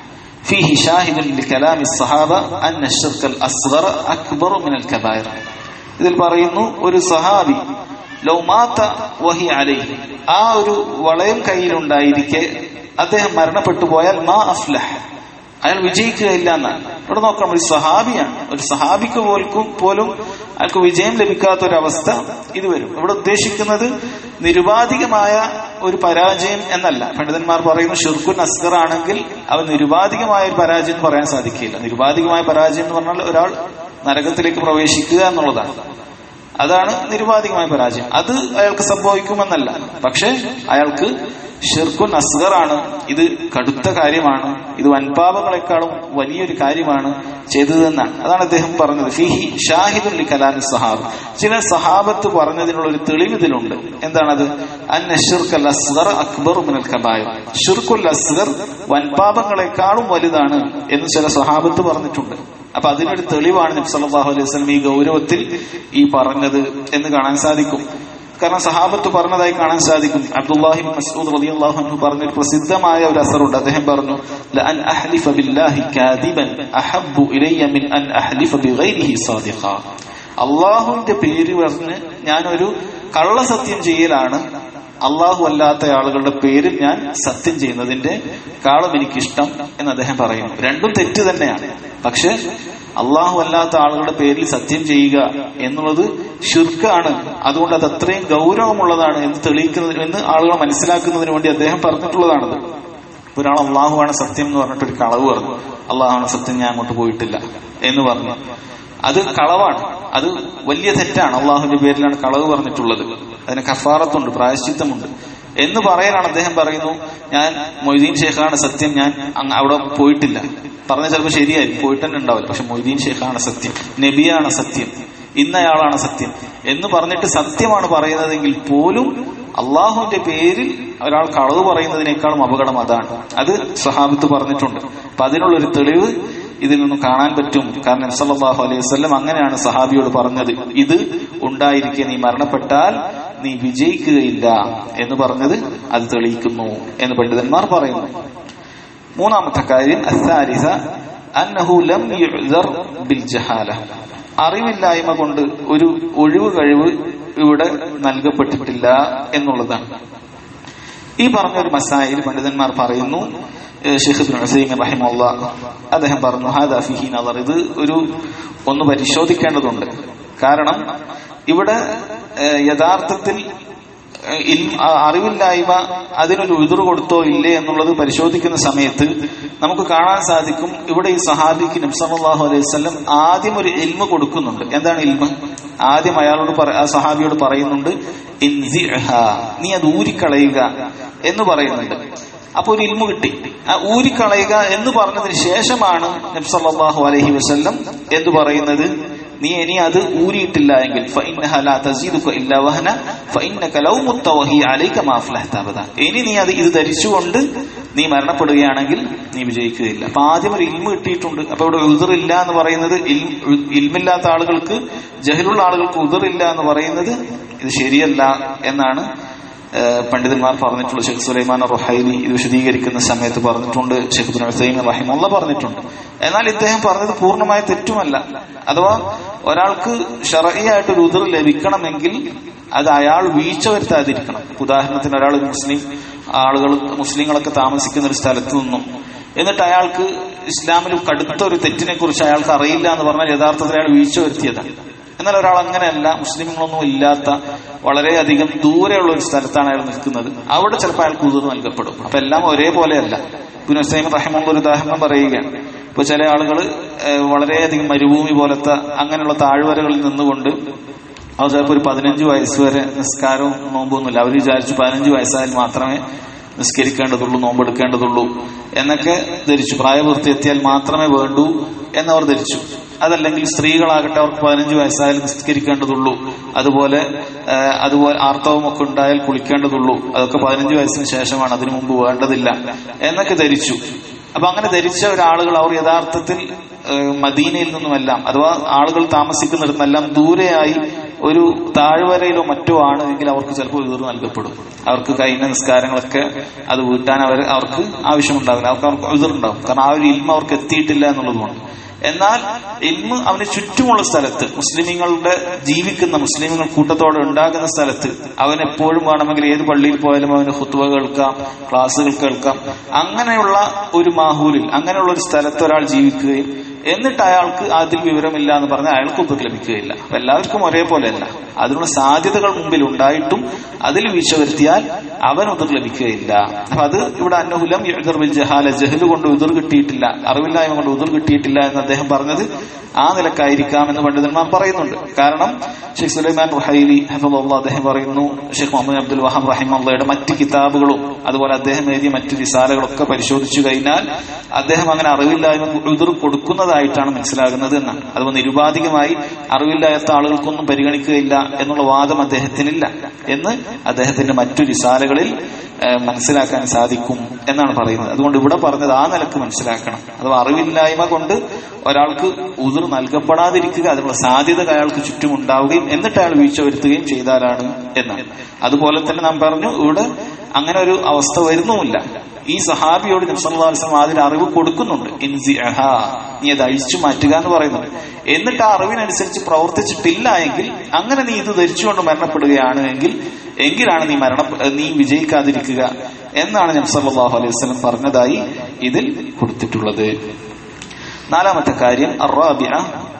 فيه شاهد لكلام الصحابة أن الشرك الأصغر أكبر من الكبائر ഇതിൽ പറയുന്നു ഒരു സഹാബി ലൗമാത്ത വഹി അലൈഹി ആ ഒരു വളയം കയ്യിലുണ്ടായിരിക്കെ അദ്ദേഹം മരണപ്പെട്ടു പോയാൽ മാ അഫ്ലഹ് അയാൾ വിജയിക്കുകയില്ല എന്നാണ് ഇവിടെ നോക്കണം ഒരു സഹാബിയാണ് ഒരു സഹാബിക്ക് പോലും പോലും അയാൾക്ക് വിജയം ലഭിക്കാത്ത ഒരു അവസ്ഥ ഇത് വരും ഇവിടെ ഉദ്ദേശിക്കുന്നത് നിരുപാധികമായ ഒരു പരാജയം എന്നല്ല പണ്ഡിതന്മാർ പറയുന്നു ഷിർക്കുൻ അസ്ഗർ ആണെങ്കിൽ അവ നിരുപാധികമായ ഒരു പരാജയം എന്ന് പറയാൻ സാധിക്കില്ല നിരുപാധികമായ പരാജയം എന്ന് പറഞ്ഞാൽ ഒരാൾ നരകത്തിലേക്ക് പ്രവേശിക്കുക എന്നുള്ളതാണ് അതാണ് നിരുപാധികമായ പരാജയം അത് അയാൾക്ക് സംഭവിക്കുമെന്നല്ല പക്ഷെ അയാൾക്ക് ഷിർക്കുൻ അസ്ഗറാണ് ഇത് കടുത്ത കാര്യമാണ് ഇത് വൻപാപങ്ങളെക്കാളും വലിയൊരു കാര്യമാണ് ചെയ്തതെന്നാണ് അതാണ് അദ്ദേഹം പറഞ്ഞത് ഫിഹി ഷാഹിദുൽ കലാമി സഹാബ് ചില സഹാബത്ത് പറഞ്ഞതിനുള്ള ഒരു തെളിവ് ഇതിലുണ്ട് എന്താണത് അന്ന ഷിർക്കൽ അസ്ഗർ അക്ബർ മിനൽ കബായർ ഷിർക്കുൽ അസ്ഗർ വൻപാപങ്ങളെക്കാളും വലുതാണ് എന്ന് ചില സഹാബത്ത് പറഞ്ഞിട്ടുണ്ട് അപ്പൊ അതിനൊരു തെളിവാണ് നബി സല്ലല്ലാഹു അലൈഹി വസല്ലം ഈ ഗൗരവത്തിൽ ഈ പറഞ്ഞത് എന്ന് കാണാൻ സാധിക്കും കാരണം സഹാബത്ത് പറഞ്ഞതായി കാണാൻ സാധിക്കും അബ്ദുല്ലാഹി മസ്ഊദ് റളിയല്ലാഹു അൻഹു പറഞ്ഞ ഒരു പ്രസിദ്ധമായ ഒരു അസറുണ്ട് അദ്ദേഹം പറഞ്ഞു ലഅൻ അഹ്ലിഫ ബില്ലാഹി കാദിബൻ അഹബ്ബു ഇലയ്യ മിൻ അൻ അഹ്ലിഫ ബിഗൈരിഹി സാദിഖ അള്ളാഹുവിന്റെ പേര് പറഞ്ഞ് ഞാനൊരു കള്ളസത്യം ചെയ്യലാണ് അള്ളാഹു അല്ലാത്ത ആളുകളുടെ പേരിൽ ഞാൻ സത്യം ചെയ്യുന്നതിന്റെ കാളും എനിക്കിഷ്ടം എന്ന് അദ്ദേഹം പറയുന്നു രണ്ടും തെറ്റ് തന്നെയാണ് പക്ഷെ അള്ളാഹു അല്ലാത്ത ആളുകളുടെ പേരിൽ സത്യം ചെയ്യുക എന്നുള്ളത് ഷിർക്കാണ് അതുകൊണ്ട് അത് അത്രയും ഗൗരവമുള്ളതാണ് എന്ന് തെളിയിക്കുന്നതിന് എന്ന് ആളുകൾ മനസ്സിലാക്കുന്നതിന് വേണ്ടി അദ്ദേഹം പറഞ്ഞിട്ടുള്ളതാണത് ഒരാൾ അള്ളാഹുവാണ് സത്യം എന്ന് പറഞ്ഞിട്ട് ഒരു കളവ് പറഞ്ഞു അള്ളാഹുവാണ് സത്യം ഞാൻ അങ്ങോട്ട് പോയിട്ടില്ല എന്ന് പറഞ്ഞു അത് കളവാണ് അത് വലിയ തെറ്റാണ് അള്ളാഹുവിന്റെ പേരിലാണ് കളവ് പറഞ്ഞിട്ടുള്ളത് അതിന് കഫാറത്തുണ്ട് പ്രായശ്ചിത്തമുണ്ട് എന്ന് പറയാനാണ് അദ്ദേഹം പറയുന്നു ഞാൻ മൊയ്തീൻ ഷേഖാണ് സത്യം ഞാൻ അങ്ങ് അവിടെ പോയിട്ടില്ല പറഞ്ഞ ചിലപ്പോൾ ശരിയായിരിക്കും പോയിട്ട് തന്നെ ഉണ്ടാവില്ല പക്ഷെ മൊയ്തീൻ ഷേഖാണ് സത്യം നബിയാണ് സത്യം ഇന്നയാളാണ് സത്യം എന്ന് പറഞ്ഞിട്ട് സത്യമാണ് പറയുന്നതെങ്കിൽ പോലും അള്ളാഹുവിന്റെ പേരിൽ ഒരാൾ കളവ് പറയുന്നതിനേക്കാളും അപകടം അതാണ് അത് സഹാബത്ത് പറഞ്ഞിട്ടുണ്ട് അപ്പൊ അതിനുള്ളൊരു തെളിവ് ഇതിൽ നിന്നും കാണാൻ പറ്റും കാരണം സല്ലല്ലാഹു അലൈഹി വസല്ലം അങ്ങനെയാണ് സഹാബിയോട് പറഞ്ഞത് ഇത് ഉണ്ടായിരിക്കെ നീ മരണപ്പെട്ടാൽ നീ വിജയിക്കുകയില്ല എന്ന് പറഞ്ഞത് അത് തെളിയിക്കുന്നു എന്ന് പണ്ഡിതന്മാർ പറയുന്നു മൂന്നാമത്തെ കാര്യം അസാരിസ അന്നഹു ലം യുഅ്ദർ ബിൽ ജഹാല അറിവില്ലായ്മ കൊണ്ട് ഒരു ഒഴിവ് കഴിവ് ഇവിടെ നൽകപ്പെട്ടിട്ടില്ല എന്നുള്ളതാണ് ഈ പറഞ്ഞ ഒരു മസായിൽ പണ്ഡിതന്മാർ പറയുന്നു ഷെയ്ഖ് ഇബ്നു ഉസൈമിൻ റഹിമുള്ള അദ്ദേഹം പറഞ്ഞു ഹാദാ ഫിഹി നദർ ഇത് ഒരു ഒന്ന് പരിശോധിക്കേണ്ടതുണ്ട് കാരണം ഇവിടെ ഏഹ്, യഥാർത്ഥത്തിൽ ഏഹ്, ഇൽ- ആ അറിവില്ലായ്മ അതിനൊരു ഉതിർ കൊടുത്തോ ഇല്ലേ എന്നുള്ളത് പരിശോധിക്കുന്ന സമയത്ത് നമുക്ക് കാണാൻ സാധിക്കും ഇവിടെ ഈ സഹാബിക്ക് നബ്സല്ലാഹു അലൈഹി വസല്ലം ആദ്യം ഒരു ഇൽമ കൊടുക്കുന്നുണ്ട് എന്താണ് ഇൽമ ആദ്യം അയാളോട് പറ- ആ സഹാബിയോട് പറയുന്നുണ്ട് ഇൻസിഅഹ. നീ അത് ഊരിക്കളയുക എന്ന് പറയുന്നുണ്ട് അപ്പൊ ഒരു ഇൽമു കിട്ടി ആ ഊരിക്കളയുക എന്ന് പറഞ്ഞതിന് ശേഷമാണ് നബ്സല്ലാഹു അലൈഹി വസല്ലം എന്ന് പറയുന്നത് നീ ഇനി അത് ഊരിയിട്ടില്ല എങ്കിൽ ഫഇന്നഹ ലാ തസീദുക ഇല്ലാ വഹന ഫഇന്നക ലൗ മുത്ത വഹി അലൈക മാ അഫ്ലഹത അബദ ഇനി നീ അത് ഇത് ധരിച്ചുകൊണ്ട് നീ മരണപ്പെടുകയാണെങ്കിൽ നീ വിജയിക്കുകയില്ല അപ്പൊ ആദ്യം ഒരു ഇൽമ കിട്ടിയിട്ടുണ്ട് അപ്പൊ ഇവിടെ ഉതിറില്ല എന്ന് പറയുന്നത് ഇൽ- ഇൽമില്ലാത്ത ആളുകൾക്ക് ജഹലുള്ള ആളുകൾക്ക് ഉതിറില്ല എന്ന് പറയുന്നത് ഇത് ശരിയല്ല എന്നാണ് ഏഹ് പണ്ഡിതന്മാർ പറഞ്ഞിട്ടുള്ളത് ഷെയ്ഖ് സുലൈമാൻ റുഹൈലി ഇത് വിശദീകരിക്കുന്ന സമയത്ത് പറഞ്ഞിട്ടുണ്ട് ഷെയ്ഖ് ബിൻ ഹുസൈൻ റഹിമുള്ള പറഞ്ഞിട്ടുണ്ട് എന്നാൽ ഇദ്ദേഹം പറഞ്ഞത് പൂർണ്ണമായ തെറ്റുമല്ല അഥവാ ഒരാൾക്ക് ഷറയിയായിട്ട് ഒരു ഉതിർ ലഭിക്കണമെങ്കിൽ അത് അയാൾ വീഴ്ച വരുത്താതിരിക്കണം ഉദാഹരണത്തിന് ഒരാൾ ഒരു മുസ്ലിം ആളുകൾ മുസ്ലിങ്ങളൊക്കെ താമസിക്കുന്ന ഒരു സ്ഥലത്ത് നിന്നും എന്നിട്ട് അയാൾക്ക് ഇസ്ലാമിൽ കടുത്ത ഒരു തെറ്റിനെ കുറിച്ച് അയാൾക്ക് അറിയില്ല എന്ന് പറഞ്ഞാൽ യഥാർത്ഥത്തിൽ അയാൾ വീഴ്ച വരുത്തിയതാണ് എന്നാൽ ഒരാൾ അങ്ങനെയല്ല മുസ്ലിങ്ങളൊന്നും ഇല്ലാത്ത വളരെയധികം ദൂരെയുള്ള ഒരു സ്ഥലത്താണ് അയാൾ നിൽക്കുന്നത് അവിടെ ചിലപ്പോൾ അയാൾക്ക് ഉതിർ നൽകപ്പെടും അപ്പൊ എല്ലാം ഒരേപോലെയല്ല പിന്നെ ഹുസൈൻ റഹിമുള്ള ഒരു ഉദാഹരണം പറയുകയാണ് ഇപ്പൊ ചില ആളുകൾ വളരെയധികം മരുഭൂമി പോലത്തെ അങ്ങനെയുള്ള താഴ്വരകളിൽ നിന്നുകൊണ്ട് അവർ ചിലപ്പോൾ ഒരു പതിനഞ്ച് വയസ്സ് വരെ നിസ്കാരവും നോമ്പൊന്നുമില്ല അവർ വിചാരിച്ചു പതിനഞ്ച് വയസ്സായാൽ മാത്രമേ നിസ്കരിക്കേണ്ടതുള്ളൂ നോമ്പെടുക്കേണ്ടതുള്ളൂ എന്നൊക്കെ ധരിച്ചു പ്രായപൂർത്തി എത്തിയാൽ മാത്രമേ വേണ്ടൂ എന്നവർ ധരിച്ചു അതല്ലെങ്കിൽ സ്ത്രീകളാകട്ടെ അവർക്ക് പതിനഞ്ച് വയസ്സായാൽ നിസ്കരിക്കേണ്ടതുള്ളൂ അതുപോലെ ആ, അതുപോലെ ആർത്തവം ഒക്കെ ഉണ്ടായാൽ കുളിക്കേണ്ടതുള്ളൂ അതൊക്കെ പതിനഞ്ച് വയസ്സിന് ശേഷമാണ് അതിനു മുമ്പ് വേണ്ടതില്ല എന്നൊക്കെ ധരിച്ചു അപ്പൊ അങ്ങനെ ധരിച്ച ഒരാളുകൾ അവർ യഥാർത്ഥത്തിൽ ഏഹ്, മദീനയിൽ നിന്നുമെല്ലാം അഥവാ ആളുകൾ താമസിക്കുന്നിടത്തെല്ലാം ദൂരെയായി ഒരു താഴ്വരയിലോ മറ്റോ ആണ് എങ്കിൽ അവർക്ക് ചിലപ്പോൾ ഉതിർ നൽകപ്പെടും അവർക്ക് കഴിഞ്ഞ നിസ്കാരങ്ങളൊക്കെ അത് വീട്ടാൻ അവർ അവർക്ക് ആവശ്യമുണ്ടാവില്ല അവർക്ക് അവർക്ക് ഉതിറുണ്ടാവും കാരണം ആ ഒരു ഇൽമ അവർക്ക് എത്തിയിട്ടില്ല എന്നുള്ളതുകൊണ്ട് എന്നാൽ ഇൽമ അവന് ചുറ്റുമുള്ള സ്ഥലത്ത് മുസ്ലിമീങ്ങളുടെ ജീവിക്കുന്ന മുസ്ലിമുകൾ കൂട്ടത്തോടെ ഉണ്ടാകുന്ന സ്ഥലത്ത് അവൻ എപ്പോഴും വേണമെങ്കിൽ ഏത് പള്ളിയിൽ പോയാലും അവന് ഹുത്തുവ കേൾക്കാം ക്ലാസ്സുകൾ കേൾക്കാം അങ്ങനെയുള്ള ഒരു മാഹൂലിൽ അങ്ങനെയുള്ള ഒരു സ്ഥലത്ത് ഒരാൾ ജീവിക്കുകയും എന്നിട്ട് അയാൾക്ക് അതിൽ വിവരമില്ല എന്ന് പറഞ്ഞാൽ അയാൾക്ക് ഉപ ലഭിക്കുകയില്ല അപ്പൊ എല്ലാവർക്കും ഒരേപോലെയല്ല അതിനുള്ള സാധ്യതകൾ മുമ്പിൽ ഉണ്ടായിട്ടും അതിൽ വീഴ്ച വരുത്തിയാൽ അവൻ ഉതിർ ലഭിക്കുകയില്ല അപ്പൊ അത് ഇവിടെ അന്നഹുലം യുദർ ബിൽ ജഹാല ജഹല് കൊണ്ട് ഉതിർ കിട്ടിയിട്ടില്ല അറിവില്ലായ്മ കൊണ്ട് ഉതിർ കിട്ടിയിട്ടില്ല എന്ന് അദ്ദേഹം പറഞ്ഞത് ആ നിലക്കായിരിക്കാം എന്ന് പണ്ഡിതന്മാർ പറയുന്നുണ്ട് കാരണം ഷെയ്ഖ് സുലൈമാൻ റുഹൈലി ഹഫുള്ള അദ്ദേഹം പറയുന്നു ഷെയ്ഖ് മുഹമ്മദ് അബ്ദുൽ വഹാബ് റഹിമുള്ളയുടെ മറ്റ് കിതാബുകളും അതുപോലെ അദ്ദേഹം എഴുതിയ മറ്റ് വിസാലകളൊക്കെ പരിശോധിച്ചു കഴിഞ്ഞാൽ അദ്ദേഹം അങ്ങനെ അറിവില്ലായ്മ ഉതിർ കൊടുക്കുന്നതായിട്ടാണ് മനസ്സിലാകുന്നത് എന്നാണ് അതുപോലെ നിരുപാധികമായി അറിവില്ലാത്ത ആളുകൾക്കൊന്നും പരിഗണിക്കുകയില്ല എന്നുള്ള വാദം അദ്ദേഹത്തിനില്ല എന്ന് അദ്ദേഹത്തിന്റെ മറ്റു വിസാലകളിൽ ഏഹ്, മനസ്സിലാക്കാൻ സാധിക്കും എന്നാണ് പറയുന്നത് അതുകൊണ്ട് ഇവിടെ പറഞ്ഞത് ആ നിലക്ക് മനസ്സിലാക്കണം അഥവാ അറിവില്ലായ്മ കൊണ്ട് ഒരാൾക്ക് ഉതിർ നൽകപ്പെടാതിരിക്കുക അതിനുള്ള സാധ്യത അയാൾക്ക് ചുറ്റും ഉണ്ടാവുകയും എന്നിട്ട് അയാൾ വീഴ്ച വരുത്തുകയും ചെയ്താലാണ് എന്നാണ് അതുപോലെ തന്നെ നാം പറഞ്ഞു ഇവിടെ അങ്ങനെ ഒരു അവസ്ഥ വരുന്നുമില്ല ഈ സഹാബിയോട് നബ്സല്ലാസ്ലം അതിന് അറിവ് കൊടുക്കുന്നുണ്ട് ഇൻസിഅഹ. നീ അത് അഴിച്ചു മാറ്റുക എന്ന് പറയുന്നുണ്ട് എന്നിട്ട് ആ അറിവിനനുസരിച്ച് പ്രവർത്തിച്ചിട്ടില്ല എങ്കിൽ അങ്ങനെ നീ ഇത് ധരിച്ചുകൊണ്ട് മരണപ്പെടുകയാണ് എങ്കിൽ എങ്കിലാണ് നീ മരണ നീ വിജയിക്കാതിരിക്കുക എന്നാണ് നബി സല്ലല്ലാഹു അലൈഹി വസല്ലം പറഞ്ഞതായി ഇതിൽ കൊടുത്തിട്ടുള്ളത് നാലാമത്തെ കാര്യം الرابعة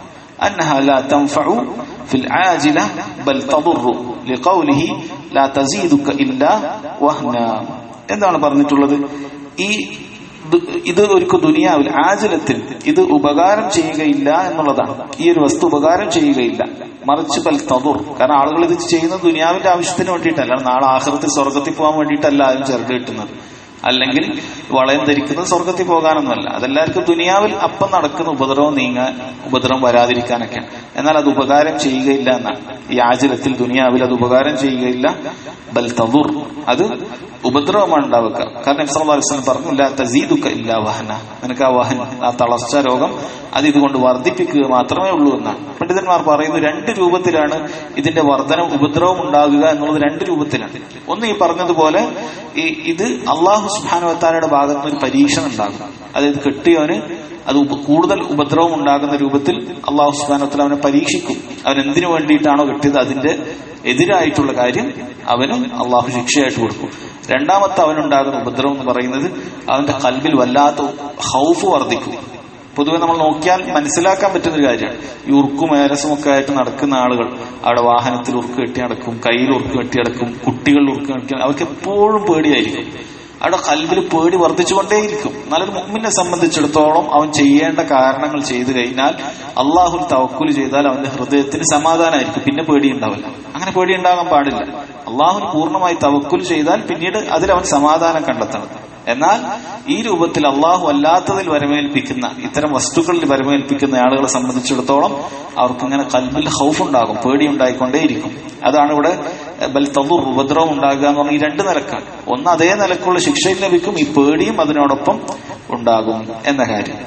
أنها لا تنفع في العاجلة بل تضر لقوله لا تزيدك إلا وهنا എന്താണ് പറഞ്ഞിട്ടുള്ളത് ഈ ദു- ഇത് ഒരു ദുനിയാവിൽ ആചലത്തിൽ ഇത് ഉപകാരം ചെയ്യുകയില്ല എന്നുള്ളതാണ് ഈ ഒരു വസ്തു ഉപകാരം ചെയ്യുകയില്ല മറിച്ച് പൽ തതുർ കാരണം ആളുകൾ ഇത് ചെയ്യുന്നത് ദുനിയാവിന്റെ ആവശ്യത്തിന് വേണ്ടിയിട്ടല്ല നാളെ ആഹൃത്തിൽ സ്വർഗത്തിൽ പോകാൻ വേണ്ടിയിട്ടല്ല ആരും ചെറുത് കിട്ടുന്നത് അല്ലെങ്കിൽ വളയം ധരിക്കുന്നത് സ്വർഗത്തിൽ പോകാനൊന്നുമല്ല അതെല്ലാവർക്കും ദുനിയാവിൽ അപ്പം നടക്കുന്ന ഉപദ്രവം നീങ്ങാൻ ഉപദ്രവം വരാതിരിക്കാനൊക്കെയാണ് എന്നാൽ അത് ഉപകാരം ചെയ്യുകയില്ല എന്നാണ് ഈ ആചരത്തിൽ ദുനിയാവിൽ അത് ഉപകാരം ചെയ്യുകയില്ല ബൽ തതുർ അത് ഉപദ്രവമാണ് ഉണ്ടാവുക കാരണം നബി സല്ലല്ലാഹു അലൈഹി വസല്ലം പറഞ്ഞു ലാ തസീദുക ഇല്ലാ വഹന നിനക്ക് ആ വഹൻ ആ തളർച്ച രോഗം അത് ഇതുകൊണ്ട് വർദ്ധിപ്പിക്കുക മാത്രമേ ഉള്ളൂ എന്നാണ് പണ്ഡിതന്മാർ പറയുന്നു രണ്ട് രൂപത്തിലാണ് ഇതിന്റെ വർധന ഉപദ്രവം ഉണ്ടാകുക എന്നുള്ളത് രണ്ട് രൂപത്തിലാണ് ഒന്ന് ഈ പറഞ്ഞതുപോലെ ഈ ഇത് അള്ളാഹു സുബാനുവത്താലയുടെ ഭാഗത്ത് നിന്ന് ഒരു പരീക്ഷണം ഉണ്ടാകും അതായത് കെട്ടിയവന് അത് ഉപ- കൂടുതൽ ഉപദ്രവം ഉണ്ടാകുന്ന രൂപത്തിൽ അള്ളാഹു സുബാനുവത്തല അവനെ പരീക്ഷിക്കും അവൻ എന്തിനു വേണ്ടിയിട്ടാണോ കെട്ടിയത് അതിന്റെ എതിരായിട്ടുള്ള കാര്യം അവന് അള്ളാഹു ശിക്ഷയായിട്ട് കൊടുക്കും രണ്ടാമത്തെ അവനുണ്ടാകുന്ന ഉപദ്രവം എന്ന് പറയുന്നത് അവന്റെ കൽബിൽ വല്ലാത്ത ഹൗഫ് വർദ്ധിക്കും പൊതുവെ നമ്മൾ നോക്കിയാൽ മനസ്സിലാക്കാൻ പറ്റുന്ന ഒരു കാര്യമാണ് ഈ ഉറുക്കും ഏരസും ഒക്കെ ആയിട്ട് നടക്കുന്ന ആളുകൾ അവിടെ വാഹനത്തിൽ ഉറുക്ക് കെട്ടി നടക്കും കയ്യിൽ ഉറുക്ക് കെട്ടി നടക്കും കുട്ടികളിൽ ഉറുക്ക് കെട്ടി അവർക്ക് എപ്പോഴും പേടിയായിരിക്കും അവിടെ കൽബിൽ പേടി വർദ്ധിച്ചുകൊണ്ടേയിരിക്കും നല്ലൊരു മുമ്മിനെ സംബന്ധിച്ചിടത്തോളം അവൻ ചെയ്യേണ്ട കാരണങ്ങൾ ചെയ്തു കഴിഞ്ഞാൽ അള്ളാഹുൽ തവക്കുൽ ചെയ്താൽ അവന്റെ ഹൃദയത്തിന് സമാധാനമായിരിക്കും പിന്നെ പേടി ഉണ്ടാവില്ല അങ്ങനെ പേടി ഉണ്ടാകാൻ പാടില്ല അള്ളാഹുൽ പൂർണ്ണമായി തവക്കുൽ ചെയ്താൽ പിന്നീട് അതിൽ അവൻ സമാധാനം കണ്ടെത്തണം എന്നാൽ ഈ രൂപത്തിൽ അള്ളാഹു അല്ലാത്തതിൽ വരമേൽപ്പിക്കുന്ന ഇത്തരം വസ്തുക്കളിൽ വരമേൽപ്പിക്കുന്ന ആളുകളെ സംബന്ധിച്ചിടത്തോളം അവർക്ക് ഇങ്ങനെ കൽബിൽ ഹൗഫ് ഉണ്ടാകും പേടി ഉണ്ടായിക്കൊണ്ടേയിരിക്കും അതാണ് ഇവിടെ ബൽ തദുർ ഉപദ്രവം ഉണ്ടാകുക എന്ന് പറഞ്ഞാൽ ഈ രണ്ട് നിലക്കാണ് ഒന്ന് അതേ നിലക്കുള്ള ശിക്ഷയും ലഭിക്കും ഈ പേടിയും അതിനോടൊപ്പം ഉണ്ടാകും എന്ന കാര്യം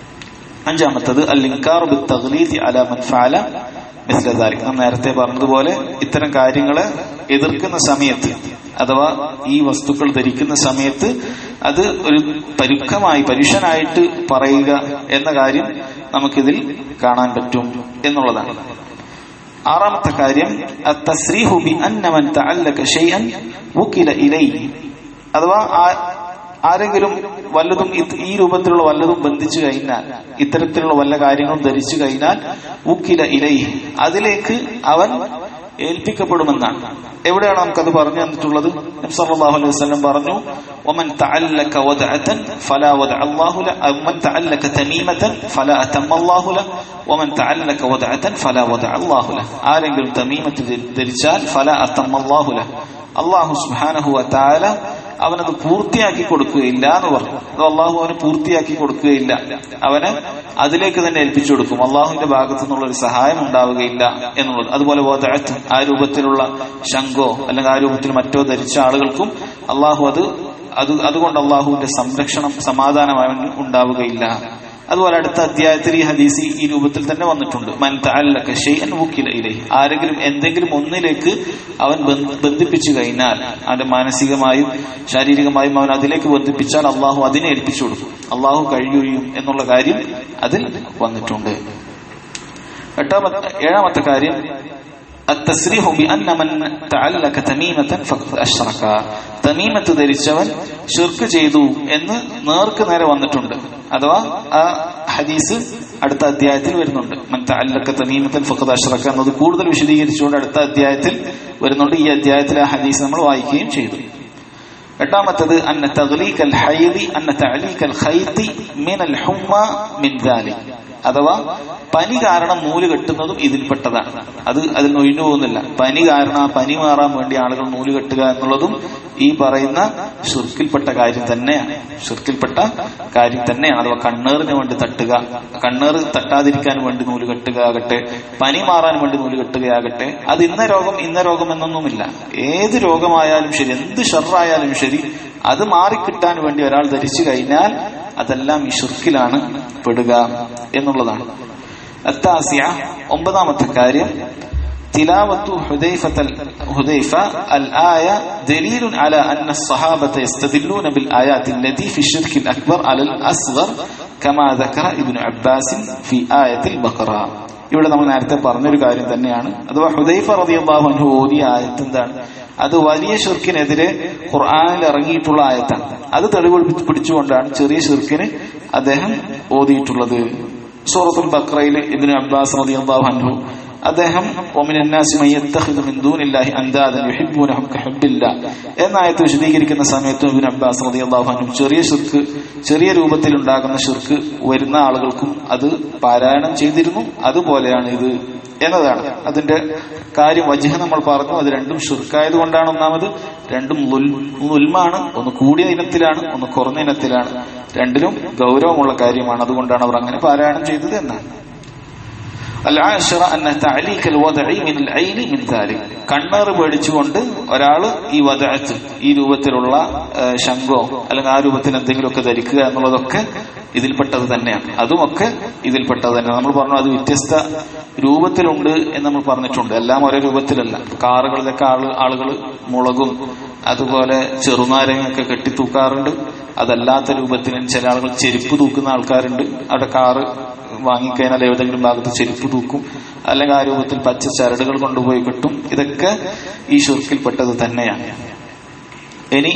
അഞ്ചാമത്തത് അൽ ഇൻകാർ ബിൽ തഗ്ലീദി അലാ മൻ ഫഅല മിസ്ല ദാലിക് നാം നേരത്തെ പറഞ്ഞതുപോലെ ഇത്തരം കാര്യങ്ങളെ എതിർക്കുന്ന സമയത്ത് അഥവാ ഈ വസ്തുക്കൾ ധരിക്കുന്ന സമയത്ത് അത് ഒരു പരുക്കമായി പരുഷനായിട്ട് പറയുക എന്ന കാര്യം നമുക്കിതിൽ കാണാൻ പറ്റും എന്നുള്ളതാണ് ആറാമത്തെ കാര്യം التسريح بأن من تعلق شيئا وكل إليه അഥവാ ആ- ആരെങ്കിലും വല്ലതും ഇത് ഈ രൂപത്തിലുള്ള വല്ലതും ബന്ധിച്ചു കഴിഞ്ഞാൽ ഇത്തരത്തിലുള്ള വല്ല കാര്യങ്ങളും ധരിച്ചു കഴിഞ്ഞാൽ ഉക്കില ഇലൈ അതിലേക്ക് അവൻ ഏൽപ്പിക്കപ്പെടുമെന്നാണ് എവിടെയാണ് നമുക്കത് പറഞ്ഞു തന്നിട്ടുള്ളത് നബി സല്ലല്ലാഹു അലൈഹി വസല്ലം പറഞ്ഞു ومن تعلق ودعة فلا ودع الله له أو من تعلق تميمة فلا أتم الله له ومن تعلق ودعة فلا ودع الله له ആരെങ്കിലും തമീമത്ത് ധരിച്ചാൽ فلا أتم الله له അള്ളാഹു സുബ്ഹാനഹു വതആല അവനത് പൂർത്തിയാക്കി കൊടുക്കുകയില്ല എന്ന് പറഞ്ഞു അത് അള്ളാഹു അവന് പൂർത്തിയാക്കി കൊടുക്കുകയില്ല അവന് അതിലേക്ക് തന്നെ ഏൽപ്പിച്ചു കൊടുക്കും അള്ളാഹുവിന്റെ ഭാഗത്തു നിന്നുള്ള ഒരു സഹായം ഉണ്ടാവുകയില്ല എന്നുള്ളത് അതുപോലെ വദഅത്ത് ആ രൂപത്തിലുള്ള ശംഖോ അല്ലെങ്കിൽ ആ രൂപത്തിൽ മറ്റോ ധരിച്ച ആളുകൾക്കും അള്ളാഹു അത് അത് അതുകൊണ്ട് അള്ളാഹുവിന്റെ സംരക്ഷണം സമാധാനം അവന് ഉണ്ടാവുകയില്ല അതുപോലെ അടുത്ത അധ്യായത്തിൽ ഈ ഹദീസ് ഈ രൂപത്തിൽ തന്നെ വന്നിട്ടുണ്ട് മൻ തഅല്ലക ഷൈഅൻ വുക്കില ഇലൈഹി ആരെങ്കിലും എന്തെങ്കിലും ഒന്നിലേക്ക് അവൻ ബന്ധ- ബന്ധിപ്പിച്ചു കഴിഞ്ഞാൽ അവന്റെ മാനസികമായും ശാരീരികമായും അവൻ അതിലേക്ക് ബന്ധിപ്പിച്ചാൽ അള്ളാഹു അതിനെ ഏൽപ്പിച്ചു കൊടുക്കും അള്ളാഹു കഴിയുകയും എന്നുള്ള കാര്യം അതിൽ വന്നിട്ടുണ്ട് എട്ടാമത്തെ ഏഴാമത്തെ കാര്യം التسريح بأن من تعلق تميمة فقد أشرك തമീമത്ത് ധരിച്ചവൻ ഷിർക്ക് ചെയ്തു എന്ന് നേർക്ക് നേരെ വന്നിട്ടുണ്ട് അഥവാ ആ ഹദീസ് അടുത്ത അധ്യായത്തിൽ വരുന്നുണ്ട് മൻ തഅല്ലക തമീമത്തൻ ഫഖദ് അഷ്റക എന്നത് കൂടുതൽ വിശദീകരിച്ചുകൊണ്ട് അടുത്ത അധ്യായത്തിൽ വരുന്നുണ്ട് ഈ അധ്യായത്തിൽ ആ ഹദീസ് നമ്മൾ വായിക്കുകയും ചെയ്തു എട്ടാമത്തത് അന്ന തഗ്ലീഖൽ ഹൈദി അന്ന തഅലീഖൽ ഖൈത്തി മിനൽ ഹുമ്മ മിൻ ദാലിക് അഥവാ പനി കാരണം നൂല് കെട്ടുന്നതും ഇതിൽപ്പെട്ടതാണ് അത് അതിൽ ഒഴിഞ്ഞു പോകുന്നില്ല പനി കാരണം ആ പനി മാറാൻ വേണ്ടി ആളുകൾ നൂല് കെട്ടുക എന്നുള്ളതും ഈ പറയുന്ന ഷുർക്കിൽപ്പെട്ട കാര്യം തന്നെയാണ് ഷുർക്കിൽപ്പെട്ട കാര്യം തന്നെയാണ് അഥവാ കണ്ണേറിന് വേണ്ടി തട്ടുക കണ്ണേർ തട്ടാതിരിക്കാൻ വേണ്ടി നൂല് കെട്ടുക ആകട്ടെ പനി മാറാൻ വേണ്ടി നൂല് കെട്ടുകയാകട്ടെ അത് ഇന്ന രോഗം ഇന്ന രോഗം എന്നൊന്നുമില്ല ഏത് രോഗമായാലും ശരി എന്ത് ഷർറായാലും ശരി അത് മാറിക്കിട്ടാൻ വേണ്ടി ഒരാൾ ധരിച്ചു കഴിഞ്ഞാൽ അതെല്ലാം ഈ ഷുർക്കിലാണ് പെടുക എന്നുള്ളതാണ് التاسعة ഒമ്പതാമത്തെ കാര്യം تلاوة حذيفة حذيفة الآية دليل على أن الصحابة يستدلون بالآيات التي في الشرك الأكبر على الأصغر كما ذكر ابن عباس في آية البقرة ഇവിടെ നമ്മൾ നേരത്തെ പറഞ്ഞൊരു കാര്യം തന്നെയാണ് അഥവാ ഹുദൈഫ റളിയല്ലാഹു അൻഹു ഓതിയ ആയത്ത് എന്താണ് അത് വലിയ ഷിർക്കിനെതിരെ ഖുർആനിൽ ഇറങ്ങിയിട്ടുള്ള ആയത്താണ് അത് തെളിവ് പിടിച്ചുകൊണ്ടാണ് ചെറിയ ഷിർക്കിന് അദ്ദേഹം ഓതിയിട്ടുള്ളത് സൂറത്തുൽ ബക്രയിൽ ഇബ്നു അബ്ബാസ് റളിയല്ലാഹു അൻഹു അദ്ദേഹം എന്നായത്ത് വിശദീകരിക്കുന്ന സമയത്ത് ഇബിൻ അബ്ബാസ് റളിയല്ലാഹു ചെറിയ ഷിർക്ക് ചെറിയ രൂപത്തിൽ ഉണ്ടാകുന്ന ഷിർക്ക് വരുന്ന ആളുകൾക്കും അത് പാരായണം ചെയ്തിരുന്നു അതുപോലെയാണ് ഇത് എന്നതാണ് അതിന്റെ കാര്യം വജഹ നമ്മൾ പറഞ്ഞു അത് രണ്ടും ഷിർക്കായത് കൊണ്ടാണ് ഒന്നാമത് രണ്ടും ഉൽമാണ് ഒന്ന് കൂടിയ ഇനത്തിലാണ് ഒന്ന് കുറഞ്ഞ ഇനത്തിലാണ് രണ്ടിലും ഗൗരവമുള്ള കാര്യമാണ് അതുകൊണ്ടാണ് അവർ അങ്ങനെ പാരായണം ചെയ്തത് എന്നാണ് കണ്ണേറ് പേടിച്ചുകൊണ്ട് ഒരാള് ഈ വധത്ത് ഈ രൂപത്തിലുള്ള ശംഖോ അല്ലെങ്കിൽ ആ രൂപത്തിൽ എന്തെങ്കിലുമൊക്കെ ധരിക്കുക എന്നുള്ളതൊക്കെ ഇതിൽപ്പെട്ടത് തന്നെയാണ് അതുമൊക്കെ ഇതിൽപ്പെട്ടത് തന്നെ നമ്മൾ പറഞ്ഞു അത് വ്യത്യസ്ത രൂപത്തിലുണ്ട് എന്ന് നമ്മൾ പറഞ്ഞിട്ടുണ്ട് എല്ലാം ഒരേ രൂപത്തിലല്ല കാറുകളിലൊക്കെ ആള് ആളുകൾ മുളകും അതുപോലെ ചെറുനാരങ്ങൊക്കെ കെട്ടിത്തൂക്കാറുണ്ട് അതല്ലാത്ത രൂപത്തിൽ ചില ആളുകൾ ചെരുപ്പ് തൂക്കുന്ന ആൾക്കാരുണ്ട് അവിടെ കാറ് വാങ്ങിക്കഴിഞ്ഞാൽ ഏതെങ്കിലും ഭാഗത്ത് ചെരുപ്പ് തൂക്കും അല്ലെങ്കിൽ ആ രൂപത്തിൽ പച്ച ചരടുകൾ കൊണ്ടുപോയി കിട്ടും ഇതൊക്കെ ഈ ഷുർക്കിൽപ്പെട്ടത് തന്നെയാണ് ഇനി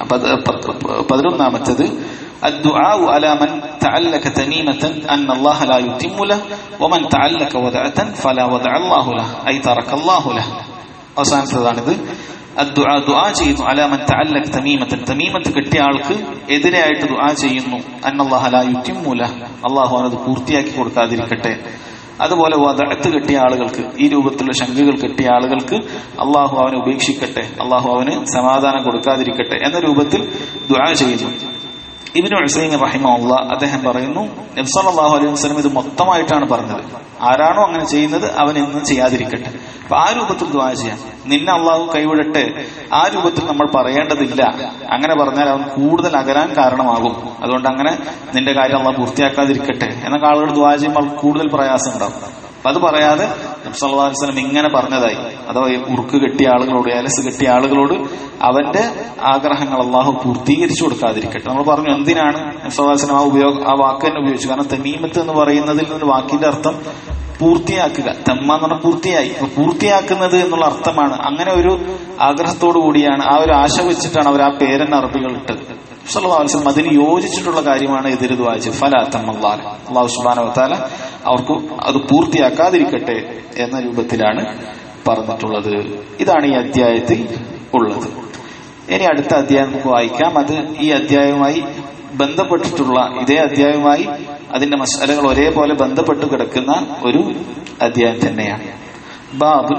പതിനൊന്നാമത്തത് الدعاء على من تعلق تميمة أن الله لا يتم له ومن تعلق ودعة فلا ودع الله له أي ترك الله له അവസാനത്തതാണിത് ദുആ ദുആ ചെയ്യുന്നു അലാമൻ തഅല്ലക തമീമത്തൻ തമീമത്ത് കിട്ടിയ ആൾക്ക് എതിരായിട്ട് ദുആ ചെയ്യുന്നു അന്നല്ലാഹ ലാ യുത്തിമ്മുല അല്ലാഹു അവനത് പൂർത്തിയാക്കി കൊടുക്കാതിരിക്കട്ടെ അതുപോലെ വദഅത്ത് കിട്ടിയ ആളുകൾക്ക് ഈ രൂപത്തിലുള്ള ശങ്കുകൾ കിട്ടിയ ആളുകൾക്ക് അള്ളാഹു അവനെ ഉപേക്ഷിക്കട്ടെ അള്ളാഹു അവന് സമാധാനം കൊടുക്കാതിരിക്കട്ടെ എന്ന രൂപത്തിൽ ദുആ ചെയ്യുന്നു ഇബിനു ഹുസൈൻ റഹിമുള്ള അദ്ദേഹം പറയുന്നു നബ്സല്ലാഹു അലൈഹി വസ്ലം ഇത് മൊത്തമായിട്ടാണ് പറഞ്ഞത് ആരാണോ അങ്ങനെ ചെയ്യുന്നത് അവൻ ഇന്നും ചെയ്യാതിരിക്കട്ടെ അപ്പൊ ആ രൂപത്തിൽ ദ്വാ ചെയ്യാം നിന്നെ അള്ളാഹു കൈവിടട്ടെ ആ രൂപത്തിൽ നമ്മൾ പറയേണ്ടതില്ല അങ്ങനെ പറഞ്ഞാൽ അവൻ കൂടുതൽ അകലാൻ കാരണമാകും അതുകൊണ്ട് അങ്ങനെ നിന്റെ കാര്യം അള്ളാഹ് പൂർത്തിയാക്കാതിരിക്കട്ടെ എന്നൊക്കെ ആളുകൾ ദ്വാ ചെയ്യുമ്പോൾ കൂടുതൽ പ്രയാസം ഉണ്ടാവും അപ്പൊ അത് പറയാതെ നബ്സല്ലാസ്ലം ഇങ്ങനെ പറഞ്ഞതായി അഥവാ ഉറുക്ക് കെട്ടിയ ആളുകളോട് ഏലസ് കെട്ടിയ ആളുകളോട് അവന്റെ ആഗ്രഹങ്ങൾ അള്ളാഹു പൂർത്തീകരിച്ചു കൊടുക്കാതിരിക്കട്ടെ നമ്മൾ പറഞ്ഞു എന്തിനാണ് നബ്സല്ലാസ്ലം ആ ഉപയോഗം ആ വാക്ക് തന്നെ ഉപയോഗിച്ചു കാരണം തെമീമത്ത് എന്ന് പറയുന്നതിൽ നിന്ന് വാക്കിന്റെ അർത്ഥം പൂർത്തിയാക്കുക തെമ്മ എന്ന് പറഞ്ഞാൽ പൂർത്തിയായി അപ്പൊ പൂർത്തിയാക്കുന്നത് എന്നുള്ള അർത്ഥമാണ് അങ്ങനെ ഒരു ആഗ്രഹത്തോടു കൂടിയാണ് ആ ഒരു ആശ വെച്ചിട്ടാണ് അവർ ആ പേരൻ അറബികൾ ഇട്ടത് വസ്ലം അതിന് യോജിച്ചിട്ടുള്ള കാര്യമാണ് എതിര് വായിച്ചത് ഫലാത്തമ്മല്ലാൽ അള്ളാഹു സുബാനവത്താല അവർക്ക് അത് പൂർത്തിയാക്കാതിരിക്കട്ടെ എന്ന രൂപത്തിലാണ് പറഞ്ഞിട്ടുള്ളത് ഇതാണ് ഈ അധ്യായത്തിൽ ഉള്ളത് ഇനി അടുത്ത അധ്യായം നമുക്ക് വായിക്കാം അത് ഈ അധ്യായവുമായി ബന്ധപ്പെട്ടിട്ടുള്ള ഇതേ അധ്യായവുമായി അതിന്റെ മസാലകൾ ഒരേപോലെ ബന്ധപ്പെട്ട് കിടക്കുന്ന ഒരു അധ്യായം തന്നെയാണ് ബാബു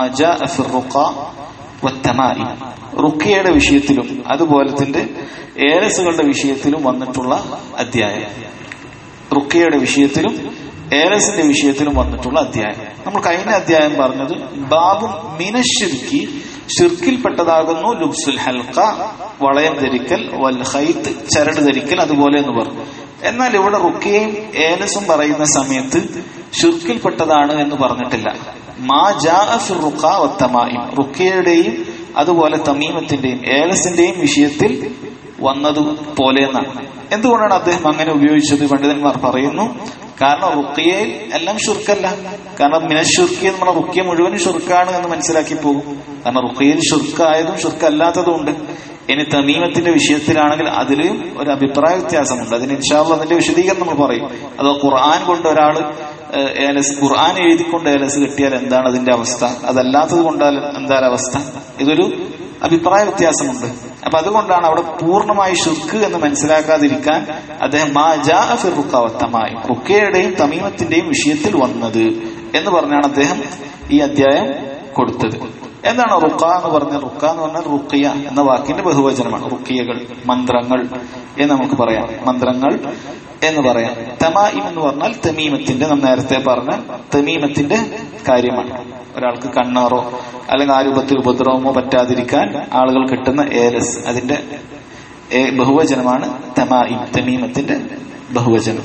റുക്കിയയുടെ വിഷയത്തിലും അതുപോലെ തന്നെ ഏലസുകളുടെ വിഷയത്തിലും വന്നിട്ടുള്ള അധ്യായം റുക്കിയയുടെ വിഷയത്തിലും ഏലസിന്റെ വിഷയത്തിലും വന്നിട്ടുള്ള അധ്യായം നമ്മൾ കഴിഞ്ഞ അധ്യായം പറഞ്ഞത് ബാബും മിനശിർക്കി ഷിർക്കിൽപ്പെട്ടതാകുന്നു ലുബ്സുൽ ഹൽക്ക വളയം ധരിക്കൽ വൽ ഹൈത്ത് ചരട് ധരിക്കൽ അതുപോലെ എന്ന് പറഞ്ഞു എന്നാൽ ഇവിടെ റുക്കയും ഏലസും പറയുന്ന സമയത്ത് ഷിർക്കിൽപ്പെട്ടതാണ് എന്ന് പറഞ്ഞിട്ടില്ല മാ ജാ ഫിർ റുക്ക വത്തമായും റുക്കയുടെയും അതുപോലെ തമീമത്തിന്റെയും ഏലസിന്റെയും വിഷയത്തിൽ വന്നതുപോലെ എന്നാണ് എന്തുകൊണ്ടാണ് അദ്ദേഹം അങ്ങനെ ഉപയോഗിച്ചത് പണ്ഡിതന്മാർ പറയുന്നു കാരണം റുക്കിയയിൽ എല്ലാം ഷുർക്കല്ല കാരണം മിനഷുർക്കി എന്ന് പറഞ്ഞാൽ റുക്കിയ മുഴുവൻ ഷുർക്കാണ് എന്ന് മനസ്സിലാക്കി പോകും കാരണം റുക്കിയയിൽ ഷുർക്കായതും ഷുർക്കല്ലാത്തതും ഉണ്ട് ഇനി തമീമത്തിന്റെ വിഷയത്തിലാണെങ്കിൽ അതിലും ഒരു അഭിപ്രായ വ്യത്യാസമുണ്ട് അതിന് ഇൻഷാല്ല അതിന്റെ വിശദീകരണം നമ്മൾ പറയും അതോ ഖുർആൻ കൊണ്ട് ഒരാൾ ഏലസ് ഖുർആൻ എഴുതിക്കൊണ്ട് ഏലസ് കിട്ടിയാൽ എന്താണ് അതിന്റെ അവസ്ഥ അതല്ലാത്തത് കൊണ്ടാൽ എന്താണ് അവസ്ഥ ഇതൊരു അഭിപ്രായ വ്യത്യാസമുണ്ട് അപ്പൊ അതുകൊണ്ടാണ് അവിടെ പൂർണ്ണമായി ഷുർക്ക് എന്ന് മനസ്സിലാക്കാതിരിക്കാൻ അദ്ദേഹം മാ ജാ ഫിർ റുക്കവത്തമായി റുക്കയുടെയും തമീമത്തിന്റെയും വിഷയത്തിൽ വന്നത് എന്ന് പറഞ്ഞാണ് അദ്ദേഹം ഈ അധ്യായം കൊടുത്തത് എന്താണ് റുക്ക എന്ന് പറഞ്ഞാൽ റുക്ക എന്ന് പറഞ്ഞാൽ റുക്കിയ എന്ന വാക്കിന്റെ ബഹുവചനമാണ് റുക്കിയകൾ മന്ത്രങ്ങൾ എന്ന് നമുക്ക് പറയാം മന്ത്രങ്ങൾ എന്ന് പറയാം തമായിം എന്ന് പറഞ്ഞാൽ തമീമത്തിന്റെ നാം നേരത്തെ പറഞ്ഞ തമീമത്തിന്റെ കാര്യമാണ് ഒരാൾക്ക് കണ്ണാറോ അല്ലെങ്കിൽ ആ രൂപത്തിൽ ഉപദ്രവമോ പറ്റാതിരിക്കാൻ ആളുകൾ കിട്ടുന്ന ഏലസ് അതിന്റെ ബഹുവചനമാണ് തമായിം തമീമത്തിന്റെ ബഹുവചനം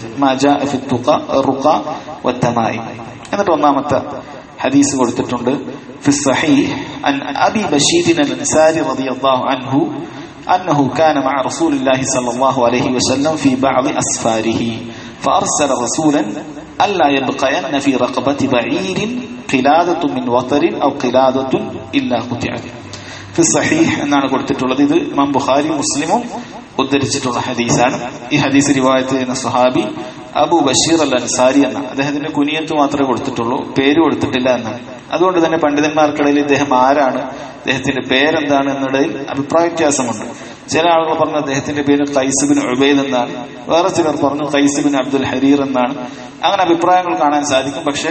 എന്നിട്ട് ഒന്നാമത്തെ ഹദീസ് കൊടുത്തിട്ടുണ്ട് في الصحيح عن أبي بشير الأنساري رضي الله عنه أنه كان مع رسول الله صلى الله عليه وسلم في بعض أسفاره فأرسل رسولا ألا يبقين في رقبة بعير قلادة من وتر أو قلادة إلا قطعت ഫി സഹീഹ് എന്നാണ് കൊടുത്തിട്ടുള്ളത് ഇത് ഇമാം ബുഖാരി മുസ്ലിമും ഉദ്ധരിച്ചിട്ടുള്ള ഹദീസാണ് ഈ ഹദീസ് റിവായത്ത് ചെയ്യുന്ന സഹാബി അബു ബഷീർ അൽ അൻസാരി എന്ന അദ്ദേഹത്തിന്റെ കുനിയത്ത് മാത്രമേ കൊടുത്തിട്ടുള്ളൂ പേര് കൊടുത്തിട്ടില്ല എന്നാണ് അതുകൊണ്ട് തന്നെ പണ്ഡിതന്മാർക്കിടയിൽ ഇദ്ദേഹം ആരാണ് അദ്ദേഹത്തിന്റെ പേരെന്താണ് എന്നിടയിൽ അഭിപ്രായ വ്യത്യാസമുണ്ട് ചില ആളുകൾ പറഞ്ഞു അദ്ദേഹത്തിന്റെ പേര് ഖൈസുബിൻ ഉബൈദ് എന്നാണ് വേറെ ചിലർ പറഞ്ഞു ഖൈസുബിൻ അബ്ദുൽ ഹരീർ എന്നാണ് അങ്ങനെ അഭിപ്രായങ്ങൾ കാണാൻ സാധിക്കും പക്ഷേ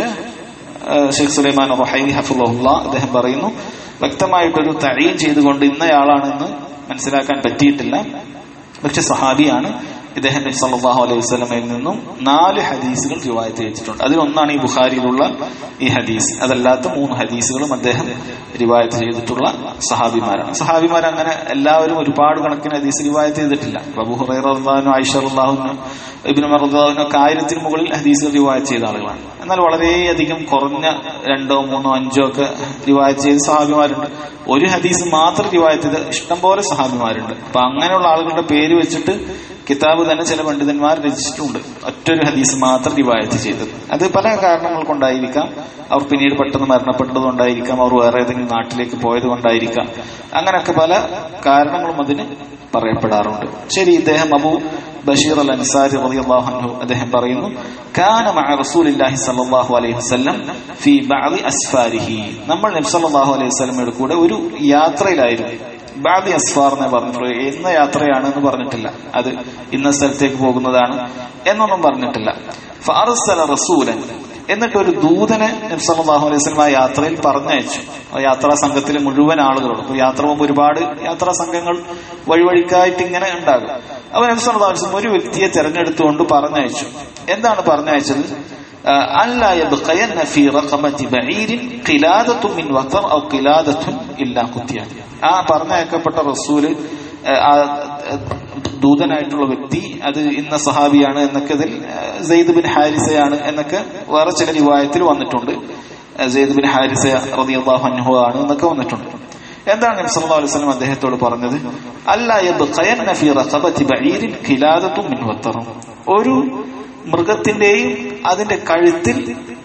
ഷെയ്ഖ് സുലൈമാൻ റഹൈനി ഹഫുള്ള അദ്ദേഹം പറയുന്നു വ്യക്തമായിട്ടൊരു തഴയും ചെയ്തുകൊണ്ട് ഇന്നയാളാണെന്ന് മനസ്സിലാക്കാൻ പറ്റിയിട്ടില്ല പക്ഷെ സഹാബിയാണ് ഇദ്ദേഹം നബി സല്ലല്ലാഹു അലൈഹി വസല്ലമയിൽ നിന്നും നാല് ഹദീസുകൾ റിവായത്ത് ചെയ്തിട്ടുണ്ട് അതിലൊന്നാണ് ഈ ബുഖാരിയിലുള്ള ഈ ഹദീസ് അതല്ലാത്ത മൂന്ന് ഹദീസുകളും അദ്ദേഹം റിവായത്ത് ചെയ്തിട്ടുള്ള സഹാബിമാരാണ് സഹാബിമാർ അങ്ങനെ എല്ലാവരും ഒരുപാട് കണക്കിന് ഹദീസ് റിവായത്ത് ചെയ്തിട്ടില്ല അബൂ ഹുറൈറ റളിയല്ലാഹു ഐഷ റളിയല്ലാഹു ഇബ്നു ഉമർ റളിയല്ലാഹു ഒക്കെ ആയിരത്തിന് മുകളിൽ ഹദീസ് റിവായത്ത് ചെയ്ത ആളുകളാണ് എന്നാൽ വളരെയധികം കുറഞ്ഞ രണ്ടോ മൂന്നോ അഞ്ചോ ഒക്കെ റിവായത്ത് ചെയ്ത സഹാബിമാരുണ്ട് ഒരു ഹദീസ് മാത്രം റിവായത്ത് ചെയ്ത ഇഷ്ടംപോലെ സഹാബിമാരുണ്ട് അപ്പൊ അങ്ങനെയുള്ള ആളുകളുടെ പേര് വെച്ചിട്ട് കിതാബ് തന്നെ ചില പണ്ഡിതന്മാർ രചിച്ചിട്ടുണ്ട് ഒറ്റൊരു ഹദീസ് മാത്രം റിവായത്ത് ചെയ്തത് അത് പല കാരണങ്ങൾ കൊണ്ടായിരിക്കാം അവർ പിന്നീട് പെട്ടെന്ന് മരണപ്പെട്ടത് കൊണ്ടായിരിക്കാം അവർ വേറെ ഏതെങ്കിലും നാട്ടിലേക്ക് പോയത് കൊണ്ടായിരിക്കാം അങ്ങനെയൊക്കെ പല കാരണങ്ങളും അതിന് പറയപ്പെടാറുണ്ട് ശരി ഇദ്ദേഹം അബു ബഷീർ അൽ അൻസാരി റളിയല്ലാഹു അൻഹു അദ്ദേഹം പറയുന്നു കാന മഅ റസൂലില്ലാഹി സ്വല്ലല്ലാഹു അലൈഹി വസല്ലം ഫീ ബഅദി അസ്ഫാരിഹി നമ്മൾ നബി സല്ലല്ലാഹു അലൈഹി വസല്ലമയുടെ കൂടെ ഒരു യാത്രയിലായിരുന്നു ബാദി അസ്ഫാർ എന്ന് പറഞ്ഞിട്ടുള്ളൂ എന്ന യാത്രയാണ് എന്ന് പറഞ്ഞിട്ടില്ല അത് ഇന്ന സ്ഥലത്തേക്ക് പോകുന്നതാണ് എന്നൊന്നും പറഞ്ഞിട്ടില്ല ഫാറസല റസൂലൻ എന്നിട്ട് ഒരു ദൂതനെ നബ്സല്ലാഹു അലൈഹി സ്വലം ആ യാത്രയിൽ പറഞ്ഞയച്ചു ആ യാത്രാ സംഘത്തിലെ മുഴുവൻ ആളുകളോട് അപ്പൊ യാത്ര പോകുമ്പോൾ ഒരുപാട് യാത്രാ സംഘങ്ങൾ വഴിവഴിക്കായിട്ട് ഇങ്ങനെ ഉണ്ടാകും അപ്പൊ നബ്സല്ലാ വസ്ലം ഒരു വ്യക്തിയെ തെരഞ്ഞെടുത്തുകൊണ്ട് പറഞ്ഞയച്ചു എന്താണ് പറഞ്ഞയച്ചത് ألا يبقين في رقبة بعير قلادة من وتر أو قلادة إلا قتيان ആ പറഞ്ഞയക്കപ്പെട്ട റസൂല് ആ ദൂതനായിട്ടുള്ള വ്യക്തി അത് ഇന്ന സഹാബിയാണ് എന്നൊക്കെ ഇതിൽ സെയ്ദ് ബിൻ ഹാരിസയാണ് എന്നൊക്കെ വേറെ ചില റിവായത്തിൽ വന്നിട്ടുണ്ട് സെയ്ദ് ബിൻ ഹാരിസ റളിയല്ലാഹു അൻഹു ആണ് എന്നൊക്കെ വന്നിട്ടുണ്ട് എന്താണ് നബി സല്ലല്ലാഹു അലൈഹി വസല്ലം അദ്ദേഹത്തോട് പറഞ്ഞത് അല്ലാ യബ്ഖയന്ന ഫീ റഖബതി ബഈരിൻ ഖിലാദത്തും മിൻ വത്തറും ഒരു മൃഗത്തിന്റെയും അതിന്റെ കഴുത്തിൽ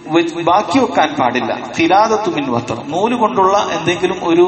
ബാക്കി വെക്കാൻ പാടില്ല ഖിലാദത്തു മിൻ വത്തറും നൂല് കൊണ്ടുള്ള എന്തെങ്കിലും ഒരു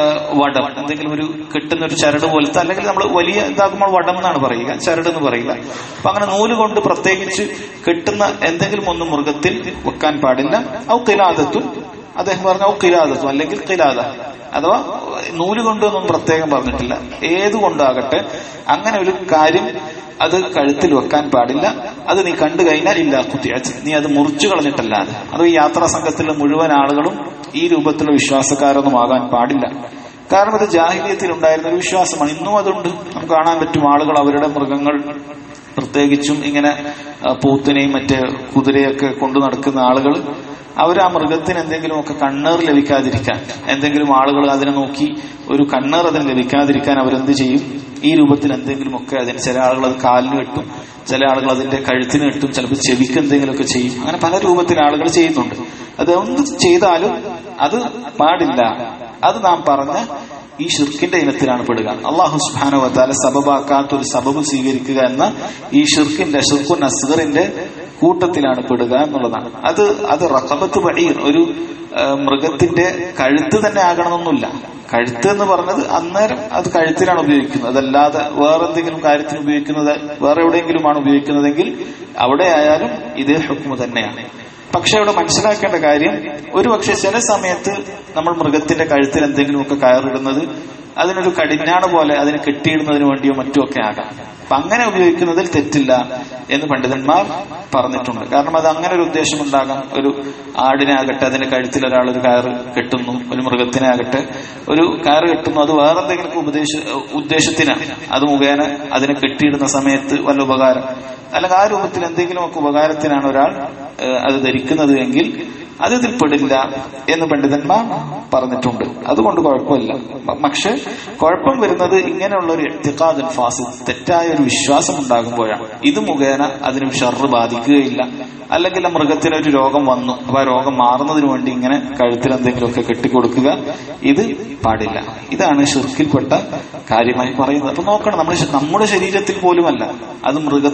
വടം എന്തെങ്കിലും ഒരു കെട്ടുന്ന ഒരു ചരട് പോലത്തെ അല്ലെങ്കിൽ നമ്മൾ വലിയ ഇതാക്കുമ്പോൾ വടം എന്നാണ് പറയുക ചരട് എന്ന് പറയുക അപ്പൊ അങ്ങനെ നൂല് കൊണ്ട് പ്രത്യേകിച്ച് കെട്ടുന്ന എന്തെങ്കിലും ഒന്ന് മൃഗത്തിൽ വെക്കാൻ പാടില്ല ഔ ഖിലാദത്തും അദ്ദേഹം പറഞ്ഞ ഔ ഖിലാദത്തും അല്ലെങ്കിൽ ഖിലാദ അഥവാ നൂല് കൊണ്ടൊന്നും പ്രത്യേകം പറഞ്ഞിട്ടില്ല ഏതുകൊണ്ടാകട്ടെ അങ്ങനെ ഒരു കാര്യം അത് കഴുത്തിൽ വെക്കാൻ പാടില്ല അത് നീ കണ്ടു കഴിഞ്ഞാൽ ഇല്ല കുത്തിയച്ച് നീ അത് മുറിച്ചു കളഞ്ഞിട്ടല്ലാതെ അത് ഈ യാത്രാ സംഘത്തിലെ മുഴുവൻ ആളുകളും ഈ രൂപത്തിലുള്ള വിശ്വാസക്കാരൊന്നും ആകാൻ പാടില്ല കാരണം ഇത് ജാഹിലിയത്തിൽ ഉണ്ടായിരുന്ന ഒരു വിശ്വാസമാണ് ഇന്നും അതുണ്ട് നമുക്ക് കാണാൻ പറ്റും ആളുകൾ അവരുടെ മൃഗങ്ങൾ പ്രത്യേകിച്ചും ഇങ്ങനെ പൂത്തിനെയും മറ്റേ കുതിരയൊക്കെ കൊണ്ടു നടക്കുന്ന ആളുകൾ അവർ ആ മൃഗത്തിന് എന്തെങ്കിലുമൊക്കെ കണ്ണേർ ലഭിക്കാതിരിക്കാൻ എന്തെങ്കിലും ആളുകൾ അതിനെ നോക്കി ഒരു കണ്ണേർ അതിന് ലഭിക്കാതിരിക്കാൻ അവരെന്ത് ചെയ്യും ഈ രൂപത്തിൽ എന്തെങ്കിലുമൊക്കെ അതിന് ചില ആളുകൾ അത് കാലിന് കെട്ടും ചില ആളുകൾ അതിന്റെ കഴുത്തിന് കെട്ടും ചിലപ്പോൾ ചെവിക്ക് എന്തെങ്കിലുമൊക്കെ ചെയ്യും അങ്ങനെ പല രൂപത്തിൽ ആളുകൾ ചെയ്യുന്നുണ്ട് അത് എന്ത് ചെയ്താലും അത് പാടില്ല അത് നാം പറഞ്ഞ ഈ ഷിർക്കിന്റെ ഇനത്തിലാണ് പെടുക അള്ളാഹു സുബാനു വത്താല സബബാക്കാത്ത ഒരു സബബ് സ്വീകരിക്കുക എന്ന ഈ ഷിർക്കിന്റെ ഷിർക്കുൻ അസ്ഗറിന്റെ കൂട്ടത്തിലാണ് പെടുക എന്നുള്ളതാണ് അത് അത് റഖബത്ത് ബഈർ ഒരു മൃഗത്തിന്റെ കഴുത്ത് തന്നെ ആകണമെന്നൊന്നുമില്ല കഴുത്ത് എന്ന് പറഞ്ഞത് അന്നേരം അത് കഴുത്തിലാണ് ഉപയോഗിക്കുന്നത് അതല്ലാതെ വേറെ എന്തെങ്കിലും കാര്യത്തിന് ഉപയോഗിക്കുന്നത് വേറെ എവിടെയെങ്കിലുമാണ് ഉപയോഗിക്കുന്നതെങ്കിൽ അവിടെ ആയാലും ഇതേ ഹുക്മ തന്നെയാണ് പക്ഷെ അവിടെ മനസ്സിലാക്കേണ്ട കാര്യം ഒരു പക്ഷെ ചില സമയത്ത് നമ്മൾ മൃഗത്തിന്റെ കഴുത്തിൽ എന്തെങ്കിലുമൊക്കെ കയറിടുന്നത് അതിനൊരു കടിഞ്ഞാണ് പോലെ അതിന് കെട്ടിയിടുന്നതിന് വേണ്ടിയോ മറ്റോ ഒക്കെ ആകാം അപ്പൊ അങ്ങനെ ഉപയോഗിക്കുന്നതിൽ തെറ്റില്ല എന്ന് പണ്ഡിതന്മാർ പറഞ്ഞിട്ടുണ്ട് കാരണം അത് അങ്ങനെ ഒരു ഉദ്ദേശം ഉണ്ടാകാം ഒരു ആടിനെ ആകട്ടെ അതിന്റെ കഴുത്തിൽ ഒരാൾ ഒരു കയറ് കെട്ടുന്നു ഒരു മൃഗത്തിനെ ആകട്ടെ ഒരു കയറ് കെട്ടുന്നു അത് വേറെ എന്തെങ്കിലും ഉപദേശ ഉദ്ദേശത്തിനാണ് അത് മുഖേന അതിനെ കെട്ടിയിടുന്ന സമയത്ത് വല്ല ഉപകാരം അല്ലെങ്കിൽ ആ രൂപത്തിൽ എന്തെങ്കിലുമൊക്കെ ഉപകാരത്തിനാണ് ഒരാൾ അത് ധരിക്കുന്നത് എങ്കിൽ അത് ഇതിൽ പെടില്ല എന്ന് പണ്ഡിതന്മാർ പറഞ്ഞിട്ടുണ്ട് അതുകൊണ്ട് കുഴപ്പമില്ല പക്ഷെ കുഴപ്പം വരുന്നത് ഇങ്ങനെയുള്ള ഒരു എത്തിക്കാദുൽ ഫാസിദ് തെറ്റായ ഒരു വിശ്വാസം ഉണ്ടാകുമ്പോഴാണ് ഇത് മുഖേന അതിന് ഷർറ് ബാധിക്കുകയില്ല അല്ലെങ്കിൽ ആ മൃഗത്തിന് ഒരു രോഗം വന്നു അപ്പൊ ആ രോഗം മാറുന്നതിന് വേണ്ടി ഇങ്ങനെ കഴുത്തിൽ എന്തെങ്കിലുമൊക്കെ കെട്ടിക്കൊടുക്കുക ഇത് പാടില്ല ഇതാണ് ഷിർക്കിൽപ്പെട്ട കാര്യമായി പറയുന്നത് അപ്പൊ നോക്കണം നമ്മുടെ നമ്മുടെ ശരീരത്തിൽ പോലുമല്ല അത് മൃഗത്തിന്റെ ശരീരം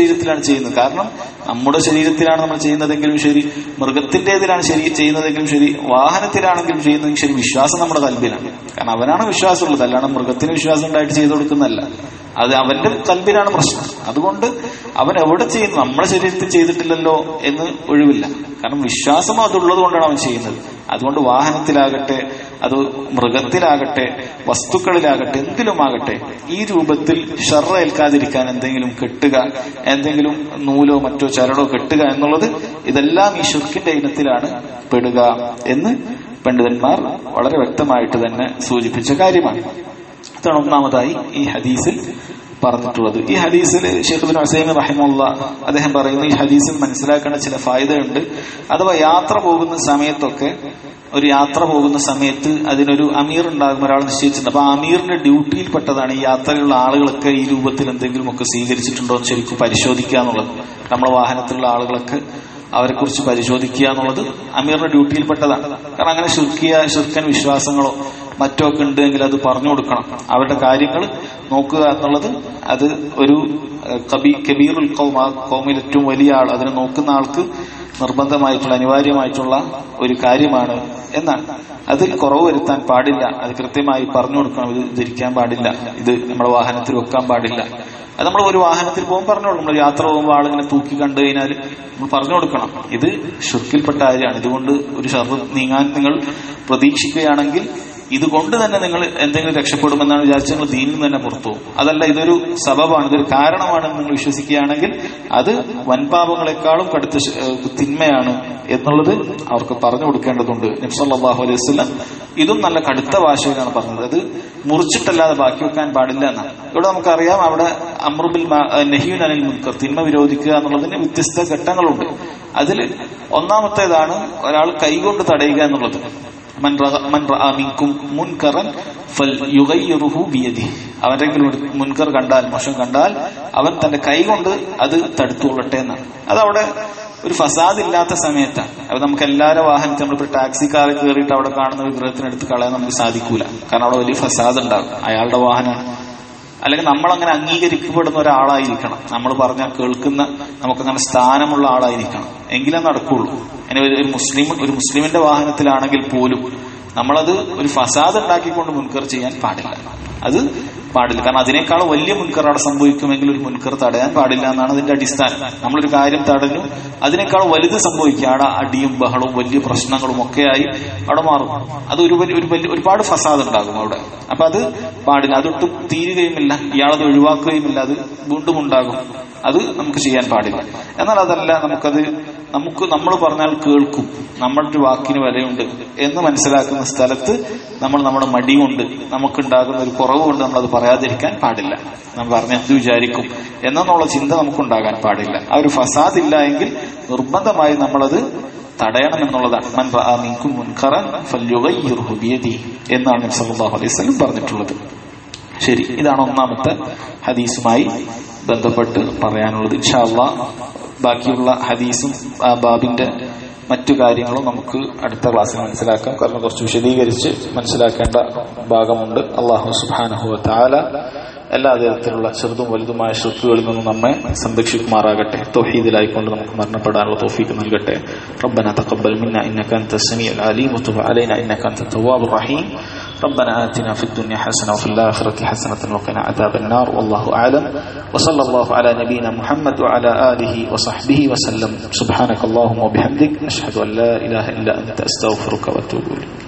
ശരീരത്തിലാണ് ചെയ്യുന്നത് കാരണം നമ്മുടെ ശരീരത്തിലാണ് നമ്മൾ ചെയ്യുന്നതെങ്കിലും ശരി മൃഗത്തിന്റേതിലാണ് ശരി ചെയ്യുന്നതെങ്കിലും ശരി വാഹനത്തിലാണെങ്കിലും ചെയ്യുന്നതെങ്കിലും ശരി വിശ്വാസം നമ്മുടെ കൽബിലാണ് കാരണം അവനാണ് വിശ്വാസമുള്ളത് അല്ലാണ്ട് മൃഗത്തിന് വിശ്വാസം ഉണ്ടായിട്ട് ചെയ്തു കൊടുക്കുന്നതല്ല അത് അവന്റെ കൽബിലാണ് പ്രശ്നം അതുകൊണ്ട് അവൻ എവിടെ ചെയ്യുന്നു നമ്മുടെ ശരീരത്തിൽ ചെയ്തിട്ടില്ലല്ലോ എന്ന് ഒഴിവില്ല കാരണം വിശ്വാസം അതുള്ളത് കൊണ്ടാണ് അവൻ ചെയ്യുന്നത് അതുകൊണ്ട് വാഹനത്തിലാകട്ടെ അത് മൃഗത്തിലാകട്ടെ വസ്തുക്കളിലാകട്ടെ എന്തിലുമാകട്ടെ ഈ രൂപത്തിൽ ഷർറ ഏൽക്കാതിരിക്കാൻ എന്തെങ്കിലും കെട്ടുക എന്തെങ്കിലും നൂലോ മറ്റോ ചരടോ കെട്ടുക എന്നുള്ളത് ഇതെല്ലാം ഈ ഷുർക്കിന്റെ ഇനത്തിലാണ് പെടുക എന്ന് പണ്ഡിതന്മാർ വളരെ വ്യക്തമായിട്ട് തന്നെ സൂചിപ്പിച്ച കാര്യമാണ് അതാണ് ഒന്നാമതായി ഈ ഹദീസിൽ പറഞ്ഞിട്ടുള്ളത് ഈ ഹദീസിൽ ഷെയ്ഖ് ബിൻ ഹുസൈൻ റഹിമുള്ള അദ്ദേഹം പറയുന്നു ഈ ഹദീസിൽ മനസ്സിലാക്കേണ്ട ചില ഫായതയുണ്ട് അഥവാ യാത്ര പോകുന്ന സമയത്തൊക്കെ ഒരു യാത്ര പോകുന്ന സമയത്ത് അതിനൊരു അമീർ ഉണ്ടാകും ഒരാൾ നിശ്ചയിച്ചിട്ടുണ്ട് അപ്പൊ ആ അമീറിന്റെ ഡ്യൂട്ടിയിൽപ്പെട്ടതാണ് ഈ യാത്രയിലുള്ള ആളുകളൊക്കെ ഈ രൂപത്തിൽ എന്തെങ്കിലും ഒക്കെ സ്വീകരിച്ചിട്ടുണ്ടോ എന്ന് ശരിക്കും പരിശോധിക്കുക എന്നുള്ളത് നമ്മുടെ വാഹനത്തിലുള്ള ആളുകളൊക്കെ അവരെ കുറിച്ച് പരിശോധിക്കുക എന്നുള്ളത് അമീറിന്റെ ഡ്യൂട്ടിയിൽപ്പെട്ടതാണ് കാരണം അങ്ങനെ ശുർക്കിയ ശുർക്കൻ വിശ്വാസങ്ങളോ മറ്റോ ഒക്കെ ഉണ്ടെങ്കിൽ അത് പറഞ്ഞു കൊടുക്കണം അവരുടെ കാര്യങ്ങൾ നോക്കുക എന്നുള്ളത് അത് ഒരു കബി കബീറുൽ കൗം ആ കൗമിൽ ഏറ്റവും വലിയ ആൾ അതിനെ നോക്കുന്ന ആൾക്ക് നിർബന്ധമായിട്ടുള്ള അനിവാര്യമായിട്ടുള്ള ഒരു കാര്യമാണ് എന്നാണ് അതിൽ കുറവ് വരുത്താൻ പാടില്ല അത് കൃത്യമായി പറഞ്ഞു കൊടുക്കണം ഇത് ധരിക്കാൻ പാടില്ല ഇത് നമ്മുടെ വാഹനത്തിൽ വെക്കാൻ പാടില്ല അത് നമ്മൾ ഒരു വാഹനത്തിൽ പോകുമ്പോൾ പറഞ്ഞു കൊടുക്കണം നമ്മൾ യാത്ര പോകുമ്പോൾ ആളിങ്ങനെ തൂക്കി കണ്ടു കഴിഞ്ഞാൽ നമ്മൾ പറഞ്ഞു കൊടുക്കണം ഇത് ഷുർക്കിൽപ്പെട്ട കാര്യമാണ് ഇതുകൊണ്ട് ഒരു ഷർറ് നീങ്ങാൻ നിങ്ങൾ പ്രതീക്ഷിക്കുകയാണെങ്കിൽ ഇതുകൊണ്ട് തന്നെ നിങ്ങൾ എന്തെങ്കിലും രക്ഷപ്പെടുമെന്നാണ് വിചാരിച്ച് നിങ്ങൾ ദീനിൽ നിന്ന് തന്നെ പുറത്തു പോകും അതല്ല ഇതൊരു സബബാണ് ഇതൊരു കാരണമാണെന്ന് നിങ്ങൾ വിശ്വസിക്കുകയാണെങ്കിൽ അത് വൻപാപങ്ങളെക്കാളും കടുത്ത ശ- ഏഹ് തിന്മയാണ് എന്നുള്ളത് അവർക്ക് പറഞ്ഞു കൊടുക്കേണ്ടതുണ്ട് നബ്സല്ലാഹു അലൈഹി വസ്ലം ഇതും നല്ല കടുത്ത ഭാഷയിലാണ് പറഞ്ഞത് അത് മുറിച്ചിട്ടല്ലാതെ ബാക്കി വെക്കാൻ പാടില്ല എന്നാണ് ഇവിടെ നമുക്കറിയാം അവിടെ അമ്രുബിൽ നെഹീൻ അനിൽ മുൻകർ തിന്മ വിരോധിക്കുക എന്നുള്ളതിന് വ്യത്യസ്ത ഘട്ടങ്ങളുണ്ട് അതിൽ ഒന്നാമത്തേതാണ് ഒരാൾ കൈകൊണ്ട് തടയുക എന്നുള്ളത് മൻ റഅ- മൻ റഅ മിൻകും മുൻകറൻ ഫൽയുഗയ്യിറുഹു ബിയദിഹി അവരെങ്കിലും ഒരു മുൻകർ കണ്ടാൽ മോശം കണ്ടാൽ അവൻ തന്റെ കൈ കൊണ്ട് അത് തടുത്തുകൊള്ളട്ടെ എന്നാണ് അതവിടെ ഒരു ഫസാദ് ഇല്ലാത്ത സമയത്താണ് അത് നമുക്ക് എല്ലാവരുടെ വാഹനത്തിൽ നമ്മളിപ്പോ ടാക്സി കാറിൽ കയറിയിട്ട് അവിടെ കാണുന്ന വിഗ്രഹത്തിനെടുത്ത് കളയാൻ നമുക്ക് സാധിക്കൂല കാരണം അവിടെ വലിയ ഫസാദ് ഉണ്ടാകും അയാളുടെ വാഹനമാണ് അല്ലെങ്കിൽ നമ്മൾ അങ്ങനെ അംഗീകരിക്കപ്പെടുന്ന ഒരാളായിരിക്കണം നമ്മൾ പറഞ്ഞാൽ കേൾക്കുന്ന നമുക്കങ്ങനെ സ്ഥാനമുള്ള ആളായിരിക്കണം എങ്കിലേ നടക്കുള്ളൂ ഇനി ഒരു ഒരു മുസ്ലിം ഒരു മുസ്ലിമിന്റെ വാഹനത്തിലാണെങ്കിൽ പോലും നമ്മളത് ഒരു ഫസാദ് ഉണ്ടാക്കിക്കൊണ്ട് മുൻകർ ചെയ്യാൻ പാടില്ല അത് പാടില്ല കാരണം അതിനേക്കാൾ വലിയ മുൻകർ അവിടെ സംഭവിക്കുമെങ്കിൽ ഒരു മുൻകർ തടയാൻ പാടില്ല എന്നാണ് അതിന്റെ അടിസ്ഥാനം നമ്മളൊരു കാര്യം തടഞ്ഞു അതിനേക്കാൾ വലുത് സംഭവിക്കുക അവിടെ അടിയും ബഹളവും വലിയ പ്രശ്നങ്ങളും ഒക്കെയായി അവിടെ മാറും അത് ഒരു വലിയ- ഒരു വലിയ ഒരുപാട് ഫസാദ് ഉണ്ടാകും അവിടെ അപ്പൊ അത് പാടില്ല അതൊട്ടും തീരുകയുമില്ല ഇയാളത് ഒഴിവാക്കുകയുമില്ല അത് വീണ്ടും ഉണ്ടാകും അത് നമുക്ക് ചെയ്യാൻ പാടില്ല എന്നാൽ അതല്ല നമുക്കത് നമുക്ക് നമ്മൾ പറഞ്ഞാൽ കേൾക്കും നമ്മളുടെ വാക്കിന് വിലയുണ്ട് എന്ന് മനസ്സിലാക്കുന്ന സ്ഥലത്ത് നമ്മൾ നമ്മുടെ മടി കൊണ്ട് നമുക്കുണ്ടാകുന്ന ഒരു കുറവ് കൊണ്ട് നമ്മൾ അത് പറയാതിരിക്കാൻ പാടില്ല നമ്മൾ പറഞ്ഞ എന്ത് വിചാരിക്കും എന്നുള്ള ചിന്ത നമുക്കുണ്ടാകാൻ പാടില്ല ആ ഒരു ഫസാദ് ഇല്ല എങ്കിൽ നിർബന്ധമായി നമ്മളത് തടയണം എന്നുള്ളതാണ് മൻ റഅ മിൻകും മുൻകറൻ ഫല്യുഗയ്യിർഹു ബിയദിഹി എന്നാണ് നബി സല്ലല്ലാഹു അലൈഹി വസല്ലം പറഞ്ഞിട്ടുള്ളത് ശരി ഇതാണ് ഒന്നാമത്തെ ഹദീസുമായി ബന്ധപ്പെട്ട് പറയാനുള്ളത് ഇൻഷാ അള്ളാ ബാക്കിയുള്ള ഹദീസും ആ ബാബിന്റെ മറ്റു കാര്യങ്ങളും നമുക്ക് അടുത്ത ക്ലാസ്സിൽ മനസ്സിലാക്കാം കാരണം കുറച്ച് വിശദീകരിച്ച് മനസ്സിലാക്കേണ്ട ഭാഗമുണ്ട് അള്ളാഹു സുബാനഹു താല എല്ലാ തരത്തിലുള്ള ചെറുതും വലുതുമായ ശത്രുക്കളിൽ നിന്നും നമ്മെ സംരക്ഷിക്കുമാറാകട്ടെ തൗഹീദിലായിക്കൊണ്ട് നമുക്ക് മരണപ്പെടാനുള്ള തോഫീക്ക് നൽകട്ടെ ربنا تقبل منا انك انت السميع العليم وتب علينا انك انت التواب الرحيم ربنا آتنا في الدنيا حسنة وفي الآخرة حسنة وقنا عذاب النار والله أعلم وصلى الله على نبينا محمد وعلى آله وصحبه وسلم سبحانك اللهم وبحمدك أشهد أن لا إله إلا أنت أستغفرك وأتوب إليك